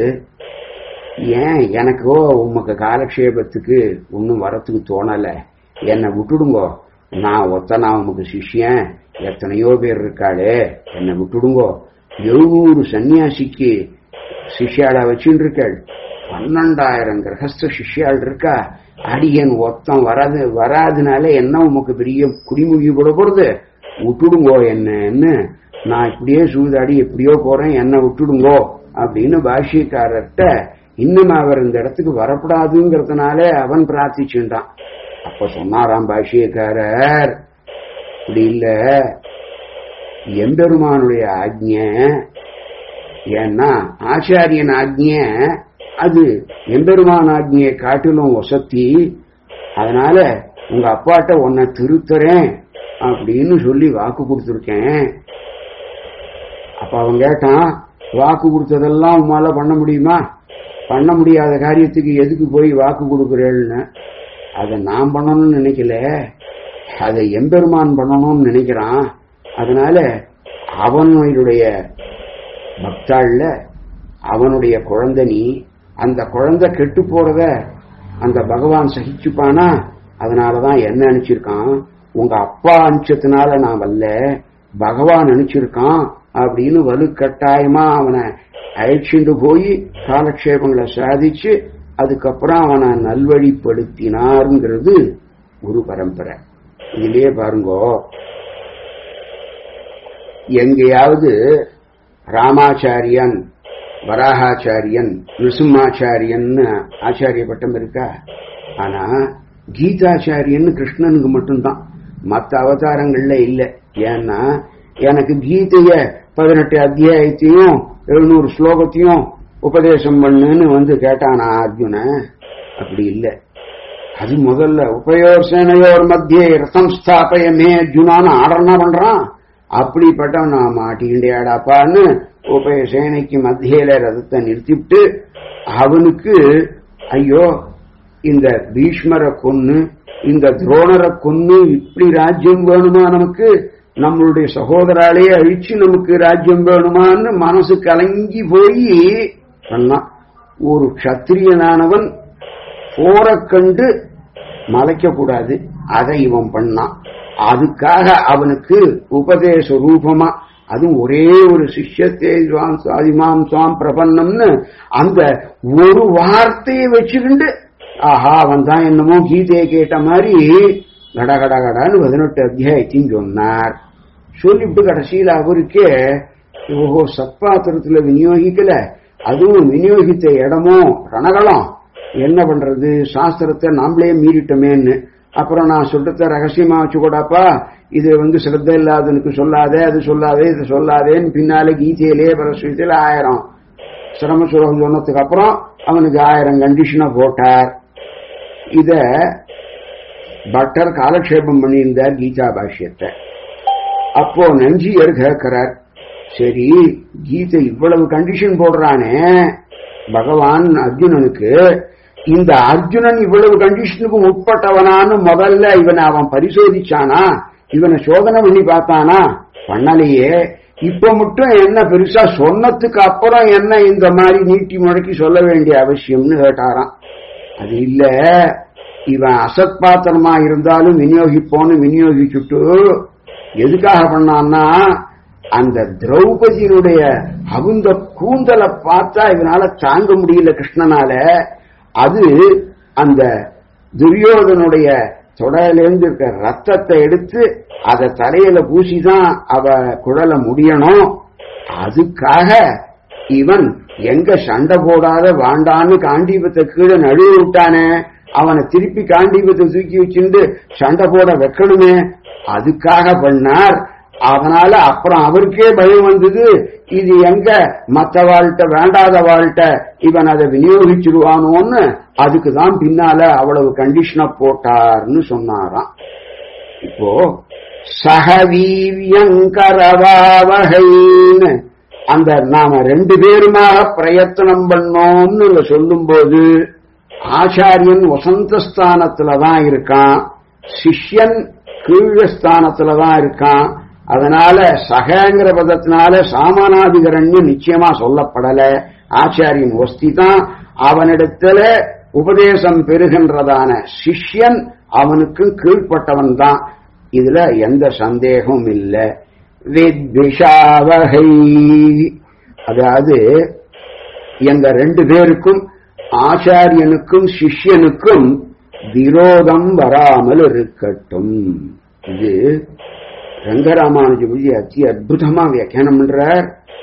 ஏன் எனக்கோ உமக்கு காலக்ஷேபத்துக்கு ஒன்றும் வரத்துக்கு தோணல என்னை விட்டுடுங்கோ நான் ஒத்தனா உமக்கு சிஷ்யன் எத்தனையோ பேர் இருக்காளே என்னை விட்டுடுங்கோ எழுநூறு சன்னியாசிக்கு சிஷ்யாளா வச்சுட்டு இருக்காள் பன்னெண்டாயிரம் கிரகஸ்த சிஷ்யாள் இருக்கா அடியன் ஒத்தம் வராது வராதுனால என்ன உமக்கு பெரிய குடிமொழி கூட போறது விட்டுடுங்கோ என்னன்னு நான் இப்படியே சூதாடி எப்படியோ போறேன் என்ன விட்டுடுங்கோ அப்படின்னு பாஷ்யக்காரர்கிட்ட இன்னும் அவர் இந்த இடத்துக்கு வரக்கூடாதுங்கிறதுனால அவன் பிரார்த்திச்சுட்டான் அப்ப சொன்னாராம் பாஷ்யக்காரர் இப்படி இல்ல எம்பெருமானுடைய ஆக்ஞ ஏன்னா ஆச்சாரியன் ஆக்ஞ அது எம்பெருமான் ஆக்ஞையை காட்டிலும் வசத்தி அதனால உங்க அப்பாட்ட உன்னை திருத்துறேன் அப்படின்னு சொல்லி வாக்கு கொடுத்துருக்கேன் அப்ப அவன் கேட்டான் வாக்கு கொடுத்ததெல்லாம் உமால பண்ண முடியுமா பண்ண முடியாத காரியத்துக்கு எதுக்கு போய் வாக்கு கொடுக்குறேன்னு அதை நான் பண்ணணும்னு நினைக்கல அதை எம்பெருமான் பண்ணணும்னு நினைக்கிறான் அதனால அவனுடைய பக்தாள்ல அவனுடைய குழந்தை நீ அந்த குழந்தை கெட்டு போறத அந்த பகவான் சகிச்சுப்பானா அதனாலதான் என்ன நினைச்சிருக்கான் உங்க அப்பா அனுப்பிச்சதுனால நான் வரல பகவான் நினைச்சிருக்கான் அப்படின்னு வலுக்கட்டாயமா அவனை அழைச்சிட்டு போய் காலக்ஷேபங்களை சாதிச்சு அதுக்கப்புறம் அவனை நல்வழிப்படுத்தினாருங்கிறது குரு பரம்பரை இதுலயே பாருங்கோ எங்கேயாவது ராமாச்சாரியன் வராகாச்சாரியன் நிருசிம்மாச்சாரியன் ஆச்சாரிய பட்டம் இருக்கா ஆனா கீதாச்சாரியன் கிருஷ்ணனுக்கு மட்டும்தான் மற்ற அவதாரங்கள்ல இல்ல ஏன்னா எனக்கு கீதைய பதினெட்டு அத்தியாயத்தையும் எழுநூறு ஸ்லோகத்தையும் உபதேசம் பண்ணுன்னு வந்து கேட்டானா அர்ஜுன அப்படி இல்ல அது முதல்ல உபயோர் சேனையோர் மத்திய ரசம் ஸ்தாபய மே அர்ஜுனான்னு ஆர்டர்னா பண்றான் அப்படிப்பட்டவன் நான் மாட்டிக்கிண்டேடாப்பான்னு உபய சேனைக்கு மத்தியில ரதத்தை நிறுத்திவிட்டு அவனுக்கு ஐயோ இந்த பீஷ்மரை கொன்னு இந்த துரோணரை கொன்னு இப்படி ராஜ்யம் வேணுமா நமக்கு நம்மளுடைய சகோதராலே அழிச்சு நமக்கு ராஜ்யம் வேணுமான்னு மனசு கலங்கி போய் பண்ணான் ஒரு கத்திரியனானவன் போற கண்டு மலைக்க கூடாது அதை இவன் பண்ணான் அதுக்காக அவனுக்கு உபதேச ரூபமா அதுவும் ஒரே ஒரு சிஷ்யத்தே சாதிமாம் சுவாம் பிரபன்னம்னு அந்த ஒரு வார்த்தையை வச்சுக்கிண்டு ஆஹா அவன் தான் என்னமோ கீதையை கேட்ட மாதிரி கட கட கடன்னு பதினெட்டு அத்தியாயத்தையும் சொன்னார் சொல்லிவிட்டு கடைசியில் அவருக்கே ஓஹோ சத்பாத்திரத்துல விநியோகிக்கல அதுவும் விநியோகித்த இடமும் ரணகலம் என்ன பண்றது சாஸ்திரத்தை நாமளே மீறிட்டோமேன்னு அப்புறம் நான் சொல்றத ரகசியமா வச்சுக்கூடாப்பா இது வந்து சிரத்த இல்லாதனுக்கு சொல்லாதே அது சொல்லாதே இது சொல்லாதேன்னு பின்னால கீதையிலே பரஸ்வீதியில ஆயிரம் சிரம சுலகம் சொன்னதுக்கு அப்புறம் அவனுக்கு ஆயிரம் கண்டிஷனை போட்டார் இத பட்டர் காலக்ஷேபம் பண்ணியிருந்தார் கீதா பாஷ்யத்தை அப்போ நஞ்சியர் கேட்கிறார் சரி கீதை இவ்வளவு கண்டிஷன் போடுறானே பகவான் அர்ஜுனனுக்கு இந்த அர்ஜுனன் இவ்வளவு கண்டிஷனுக்கு உட்பட்டவனான்னு முதல்ல இவனை அவன் பரிசோதிச்சானா இவனை சோதனை பண்ணி பார்த்தானா பண்ணலையே இப்ப மட்டும் என்ன பெருசா சொன்னதுக்கு அப்புறம் என்ன இந்த மாதிரி நீட்டி முழக்கி சொல்ல வேண்டிய அவசியம்னு கேட்டாராம் அது இல்ல இவன் அசத் பாத்திரமா இருந்தாலும் விநியோகிப்போன்னு விநியோகிச்சுட்டு எதுக்காக பண்ணான்னா அந்த திரௌபதியினுடைய அவுந்த கூந்தலை பார்த்தா இவனால தாங்க முடியல கிருஷ்ணனால அது அந்த துரியோதனுடைய தொடையிலேருந்து இருக்க ரத்தத்தை எடுத்து அதை தலையில பூசிதான் அவ குழல முடியணும் அதுக்காக இவன் எங்க சண்டை போடாத வாண்டான்னு காண்டீபத்தை கீழே நழுவ விட்டானே அவனை திருப்பி காண்டீபத்தை தூக்கி வச்சுட்டு சண்டை போட வைக்கணுமே அதுக்காக பண்ணார் அதனால அப்புறம் அவருக்கே பயம் வந்தது இது எங்க மத்த வாழ்கிட்ட வேண்டாத வாழ்கிட்ட இவன் அதை விநியோகிச்சிருவானோன்னு அதுக்கு தான் பின்னால அவ்வளவு கண்டிஷனை போட்டார்னு சொன்னாராம் இப்போ சகவீவியங்கரவாவகைன்னு அந்த நாம ரெண்டு பேருமாக பிரயத்தனம் பண்ணோம்னு சொல்லும் போது ஆச்சாரியன் வசந்த ஸ்தானத்துல தான் இருக்கான் சிஷ்யன் கீழஸ்தானத்துல தான் இருக்கான் அதனால சகங்கிற பதத்தினால சாமானாதிகரண்யம் நிச்சயமா சொல்லப்படல ஆச்சாரியன் ஒஸ்தி தான் அவனிடத்துல உபதேசம் பெறுகின்றதான சிஷ்யன் அவனுக்கு கீழ்ப்பட்டவன் தான் இதுல எந்த சந்தேகமும் இல்லை வித்விஷாவகை அதாவது எங்க ரெண்டு பேருக்கும் ஆச்சாரியனுக்கும் சிஷ்யனுக்கும் விரோதம் வராமல் இருக்கட்டும் இது ரங்கராமானுஜபதி அதி அற்புதமா வியாக்கியானம் பண்றார்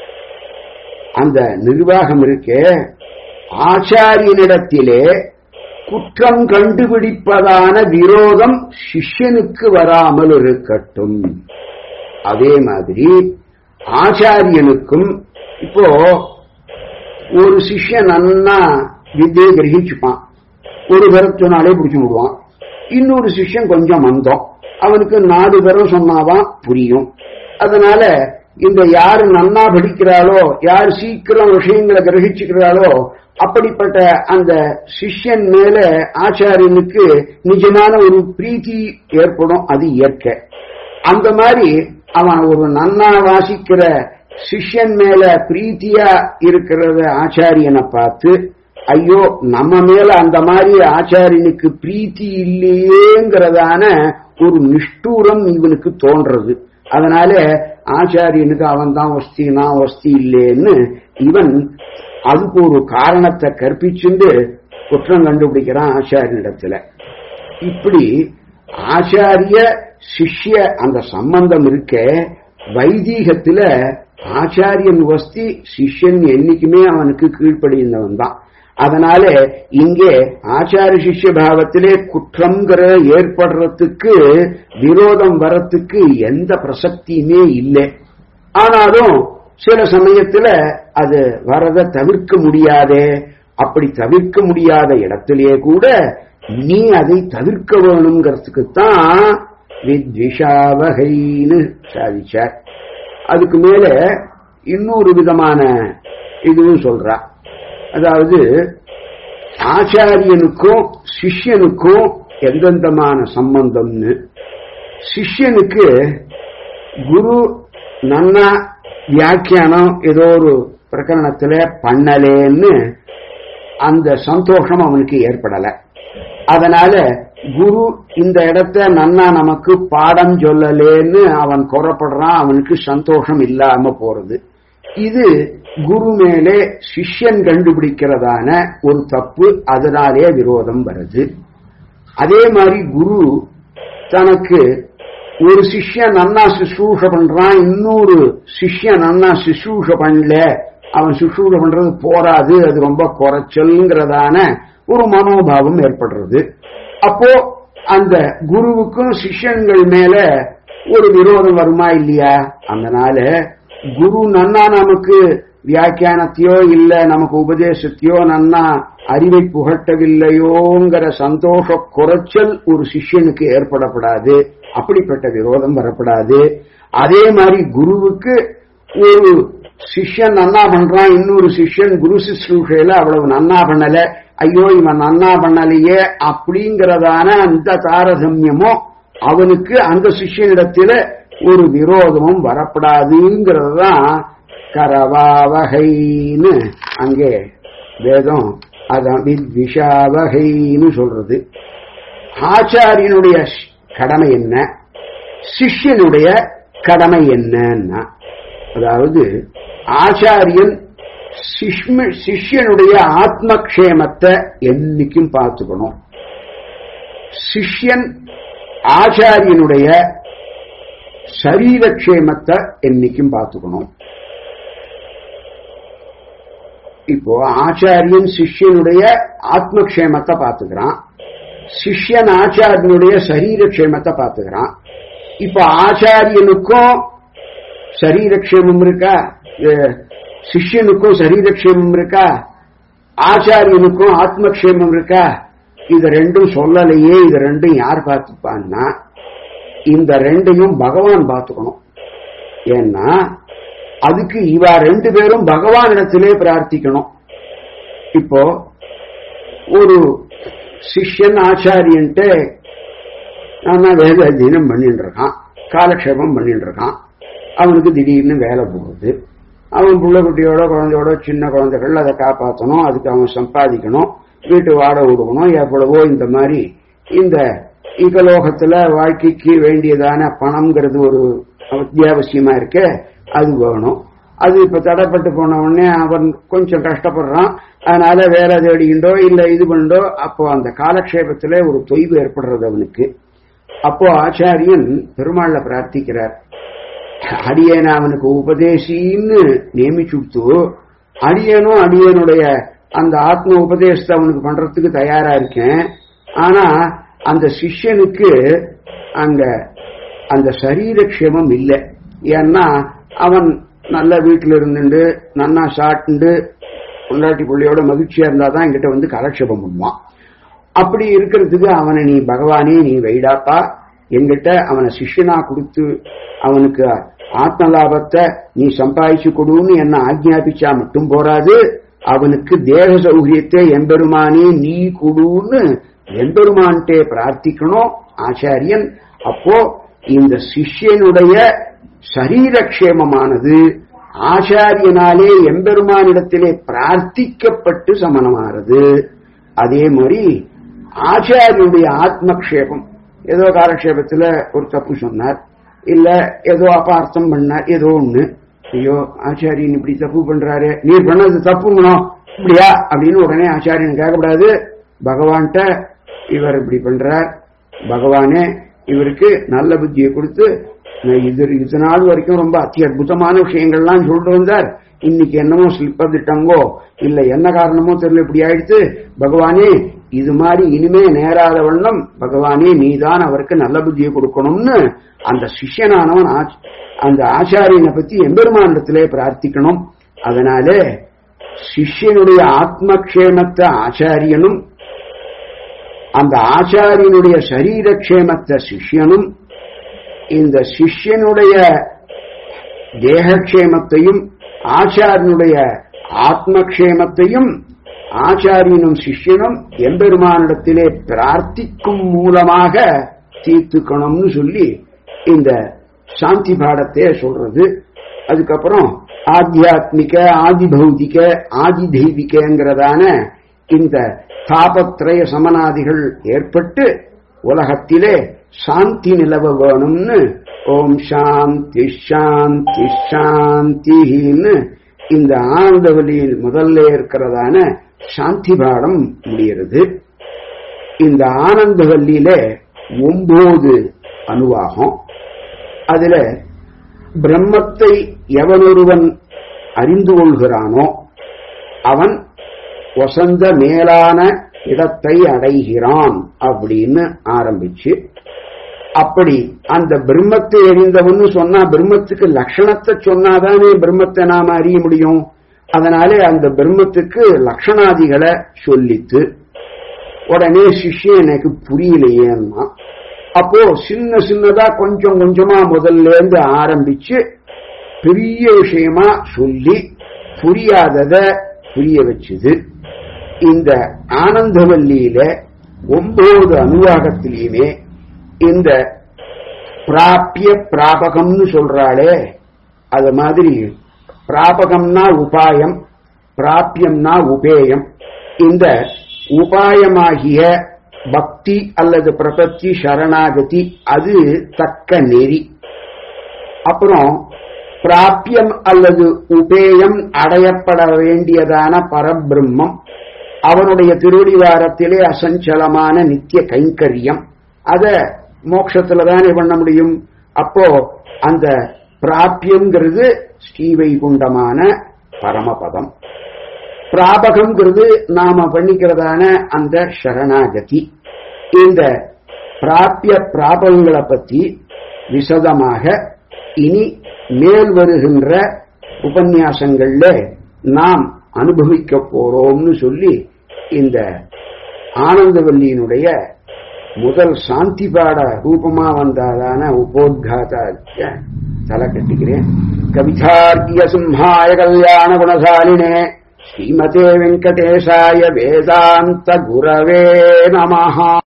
அந்த நிர்வாகம் இருக்கே ஆச்சாரியனிடத்திலே குற்றம் கண்டுபிடிப்பதான விரோதம் சிஷ்யனுக்கு வராமல் இருக்கட்டும் அதே மாதிரி ஆச்சாரியனுக்கும் இப்போ ஒரு சிஷ்யன் நன்னா வித்தியை கிரகிச்சுப்பான் ஒரு தரம் சொன்னாலே பிடிச்சு விடுவான் இன்னொரு சிஷ்யன் கொஞ்சம் மந்தம் அவனுக்கு நாலு தரம் சொன்னாதான் புரியும் அதனால இந்த யாரு நன்னா படிக்கிறாளோ யார் சீக்கிரம் விஷயங்களை கிரகிச்சுக்கிறாளோ அப்படிப்பட்ட அந்த சிஷ்யன் மேல ஆச்சாரியனுக்கு நிஜமான ஒரு பிரீத்தி ஏற்படும் அது இயற்கை அந்த மாதிரி அவன் ஒரு நன்னா வாசிக்கிற சிஷ்யன் மேல பிரீத்தியா இருக்கிறத ஆச்சாரியனை பார்த்து ஐயோ நம்ம மேல அந்த மாதிரி ஆச்சாரியனுக்கு பிரீத்தி இல்லையேங்கிறதான ஒரு நிஷ்டூரம் இவனுக்கு தோன்றது அதனால ஆச்சாரியனுக்கு அவன் தான் வஸ்தி நான் வஸ்தி இல்லேன்னு இவன் அதுக்கு ஒரு காரணத்தை கற்பிச்சுண்டு குற்றம் கண்டுபிடிக்கிறான் ஆச்சாரியனிடத்துல இப்படி ஆச்சாரிய சிஷ்ய அந்த சம்பந்தம் இருக்க வைதீகத்துல ஆச்சாரியன் வஸ்தி சிஷ்யன் என்னைக்குமே அவனுக்கு கீழ்ப்படிந்தவன் தான் அதனால இங்கே ஆச்சாரிய சிஷ்ய பாவத்திலே குற்றங்கிற ஏற்படுறதுக்கு விரோதம் வரத்துக்கு எந்த பிரசக்தியுமே இல்லை ஆனாலும் சில சமயத்துல அது வரத தவிர்க்க முடியாதே அப்படி தவிர்க்க முடியாத இடத்திலேயே கூட நீ அதை தவிர்க்க வேணுங்கிறதுக்கு தான் வித்விஷாவகைன்னு சாதிச்சார் அதுக்கு மேல இன்னொரு விதமான இதுவும் சொல்றா அதாவது ஆச்சாரியனுக்கும் சிஷ்யனுக்கும் எந்தெந்தமான சம்பந்தம்னு சிஷ்யனுக்கு குரு நன்னா வியாக்கியானம் ஏதோ ஒரு பிரகரணத்துல பண்ணலேன்னு அந்த சந்தோஷம் அவனுக்கு ஏற்படல அதனால குரு இந்த இடத்த நன்னா நமக்கு பாடம் சொல்லலேன்னு அவன் குறப்படுறான் அவனுக்கு சந்தோஷம் இல்லாம போறது இது குரு மேலே சிஷ்யன் கண்டுபிடிக்கிறதான ஒரு தப்பு அதனாலே விரோதம் வருது அதே மாதிரி குரு தனக்கு ஒரு சிஷ்யன் நன்னா சுசூஷ பண்றான் இன்னொரு சிஷ்யன் நன்னா சுசூஷ பண்ணல அவன் சுசூஷ பண்றது போராது அது ரொம்ப குறைச்சல்ங்கிறதான ஒரு மனோபாவம் ஏற்படுறது அப்போ அந்த குருவுக்கும் சிஷ்யன்கள் மேல ஒரு விரோதம் வருமா இல்லையா அதனால குரு நன்னா நமக்கு வியாக்கியானத்தையோ இல்ல நமக்கு உபதேசத்தையோ நன்னா அறிவை புகட்டவில்லையோங்கிற சந்தோஷ குறைச்சல் ஒரு சிஷ்யனுக்கு ஏற்படப்படாது அப்படிப்பட்ட விரோதம் வரப்படாது அதே மாதிரி குருவுக்கு ஒரு சிஷ்யன் நன்னா பண்றான் இன்னொரு சிஷ்யன் குரு சிஸ்ரூஷையில அவ்வளவு நன்னா பண்ணல ஐயோ இவன் நன்னா பண்ணலையே அப்படிங்கறதான அந்த தாரதமியமோ அவனுக்கு அந்த சிஷ்யனிடத்தில ஒரு விரோதமும் வரப்படாதுங்கிறது தான் கரவாவகைன்னு அங்கே வேதம் அதான் வித்விஷாவகைன்னு சொல்றது ஆச்சாரியனுடைய கடமை என்ன சிஷ்யனுடைய கடமை என்னன்னா அதாவது ஆச்சாரியன் சிஷ்யனுடைய ஆத்மக்ஷேமத்தை என்னைக்கும் பார்த்துக்கணும் சிஷ்யன் ஆச்சாரியனுடைய சரீரக்ஷேமத்தை என்னைக்கும் பார்த்துக்கணும் இப்போ ஆச்சாரியன் சிஷ்யனுடைய ஆத்மக்ஷேமத்தை பார்த்துக்கிறான் சிஷ்யன் ஆச்சாரியனுடைய சரீரக்ஷேமத்தை பார்த்துக்கிறான் இப்போ ஆச்சாரியனுக்கும் சரீரக்ஷேமம் இருக்கா சிஷ்யனுக்கும் சரீரக்ஷேமம் இருக்கா ஆச்சாரியனுக்கும் ஆத்மக்ஷேமம் இருக்கா இது ரெண்டும் சொல்லலையே இது ரெண்டும் யார் பார்த்துப்பான்னா இந்த ரெண்டையும் பகவான் பார்த்துக்கணும் ஏன்னா அதுக்கு இவ ரெண்டு பேரும் பகவானிடத்திலே பிரார்த்திக்கணும் இப்போ ஒரு சிஷ்யன் ஆச்சாரியன்ட்டு நான் வேத அத்தியனம் பண்ணிட்டு இருக்கான் காலக்ஷேபம் பண்ணிட்டு இருக்கான் அவனுக்கு திடீர்னு வேலை போகுது அவன் புள்ள குட்டியோட குழந்தையோட சின்ன குழந்தைகள் அதை காப்பாற்றணும் அதுக்கு அவன் சம்பாதிக்கணும் வீட்டு வாடகை விடுக்கணும் எவ்வளவோ இந்த மாதிரி இந்த இகலோகத்துல வாழ்க்கைக்கு வேண்டியதான பணம்ங்கிறது ஒரு அத்தியாவசியமா இருக்க அது வேணும் அது இப்ப தடைப்பட்டு போன உடனே அவன் கொஞ்சம் கஷ்டப்படுறான் அதனால வேலை தேடிக்கிண்டோ இல்ல இது பண்ணோ அப்போ அந்த காலக்ஷேபத்துல ஒரு தொய்வு ஏற்படுறது அவனுக்கு அப்போ ஆச்சாரியன் பெருமாள்ல பிரார்த்திக்கிறார் அடியேன அவனுக்கு உபதேசின்னு நியமிச்சுட்டு அடியனும் அடியனுடைய அந்த ஆத்ம உபதேசத்தை அவனுக்கு பண்றதுக்கு தயாரா இருக்கேன் ஆனா அந்த சிஷ்யனுக்கு அங்க அந்த சரீரக்ஷேமம் இல்லை ஏன்னா அவன் நல்ல வீட்டில் இருந்துட்டு நன்னா சாப்பிட்டு பொண்டாட்டி பிள்ளையோட மகிழ்ச்சியா இருந்தா தான் என்கிட்ட வந்து கலட்சேபம் பண்ணுவான் அப்படி இருக்கிறதுக்கு அவனை நீ பகவானே நீ வைடாப்பா என்கிட்ட அவனை சிஷ்யனா கொடுத்து அவனுக்கு ஆத்ம லாபத்தை நீ சம்பாதிச்சு கொடுன்னு என்ன ஆக்ஞாபிச்சா மட்டும் போராது அவனுக்கு தேக சௌகரியத்தை எம்பெருமானே நீ கொடுன்னு எம்பெருமான்ட்டே பிரார்த்திக்கணும் ஆச்சாரியன் அப்போ இந்த சிஷ்யனுடைய சரீரக்ஷேமமானது ஆச்சாரியனாலே எம்பெருமானிடத்திலே பிரார்த்திக்கப்பட்டு சமனமானது அதே மாதிரி ஆச்சாரியனுடைய ஆத்மக்ஷேபம் ஏதோ காலக்ஷேபத்துல ஒரு தப்பு சொன்னார் இல்ல ஏதோ அபார்த்தம் பண்ணார் ஏதோ ஒண்ணு ஐயோ ஆச்சாரியன் இப்படி தப்பு பண்றாரு நீர் பண்ணது தப்புங்கணும் இப்படியா அப்படின்னு உடனே ஆச்சாரியன் கேட்கக்கூடாது பகவான்கிட்ட இவர் இப்படி பண்றார் பகவானே இவருக்கு நல்ல புத்தியை கொடுத்து இது இது நாள் வரைக்கும் ரொம்ப அத்தி அற்புதமான விஷயங்கள்லாம் சொல்லிட்டு வந்தார் இன்னைக்கு என்னமோ ஸ்லிப்பர் திட்டங்கோ இல்ல என்ன காரணமோ தெரியல இப்படி ஆயிடுத்து பகவானே இது மாதிரி இனிமே நேராத வண்ணம் பகவானே நீதான் அவருக்கு நல்ல புத்தியை கொடுக்கணும்னு அந்த சிஷ்யனானவன் அந்த ஆச்சாரியனை பத்தி எம்பெருமானிடத்திலே பிரார்த்திக்கணும் அதனால சிஷ்யனுடைய ஆத்மக்ஷேமத்தை ஆச்சாரியனும் அந்த ஆச்சாரியனுடைய சரீரக்ஷேமத்தை சிஷ்யனும் இந்த சிஷ்யனுடைய தேகக்ஷேமத்தையும் ஆச்சாரியனுடைய ஆத்மக்ஷேமத்தையும் ஆச்சாரியனும் சிஷ்யனும் எம்பெருமானிடத்திலே பிரார்த்திக்கும் மூலமாக தீர்த்துக்கணும்னு சொல்லி இந்த சாந்தி பாடத்தை சொல்றது அதுக்கப்புறம் ஆத்தியாத்மிக ஆதி பௌதிக ஆதி தெய்வீகங்கிறதான இந்த தாபத்திரய சமனாதிகள் ஏற்பட்டு உலகத்திலே சாந்தி நிலவ வேணும்னு ஓம் சாந்தி சாந்தி சாந்தின்னு இந்த ஆனந்தவலியில் முதல்ல இருக்கிறதான சாந்தி பாடம் முடிகிறது இந்த ஆனந்தவல்லியில ஒன்பது அணுவாகும் அதுல பிரம்மத்தை எவனொருவன் அறிந்து கொள்கிறானோ அவன் வசந்த மேலான இடத்தை அடைகிறான் அப்படின்னு ஆரம்பிச்சு அப்படி அந்த பிரம்மத்தை எறிந்தவன்னு சொன்னா பிரம்மத்துக்கு லட்சணத்தை சொன்னாதானே பிரம்மத்தை நாம அறிய முடியும் அதனாலே அந்த பிரம்மத்துக்கு லட்சணாதிகளை சொல்லித்து உடனே சிஷ்யன் எனக்கு புரியலையேன்னா அப்போ சின்ன சின்னதா கொஞ்சம் கொஞ்சமா முதல்ல இருந்து ஆரம்பிச்சு பெரிய விஷயமா சொல்லி புரியாதத புரிய வச்சுது இந்த ஆனந்தவல்லியில ஒன்பது அனுவாகத்திலையுமே இந்த பிராப்பிய பிராபகம்னு சொல்றாளே அது மாதிரி பிராபகம்னா உபாயம் பிராப்பியம்னா உபேயம் இந்த உபாயமாகிய பக்தி அல்லது பிரபத்தி சரணாகதி அது தக்க நெறி அப்புறம் பிராப்பியம் அல்லது உபேயம் அடையப்பட வேண்டியதான பரபிரம்மம் அவனுடைய திருடிவாரத்திலே அசஞ்சலமான நித்திய கைங்கரியம் அத மோட்சத்துல தானே பண்ண முடியும் அப்போ அந்த பிராப்பியம்ங்கிறது ஸ்ரீவைகுண்டமான பரமபதம் பிராபகம்ங்கிறது நாம பண்ணிக்கிறதான அந்த சரணாகதி இந்த பிராப்பிய பிராபகங்களை பத்தி விசதமாக இனி மேல் வருகின்ற உபன்யாசங்கள்ல நாம் அனுபவிக்க போறோம்னு சொல்லி இந்த ஆனந்தவல்லியினுடைய முதல் சாந்தி பாட ரூபமா வந்ததான உபோத்காத தலை கட்டிக்கிறேன் கவிதார்கிய சிம்ஹாய கல்யாண குணசாலினே ஸ்ரீமதே வெங்கடேசாய வேதாந்த குரவே நமஹா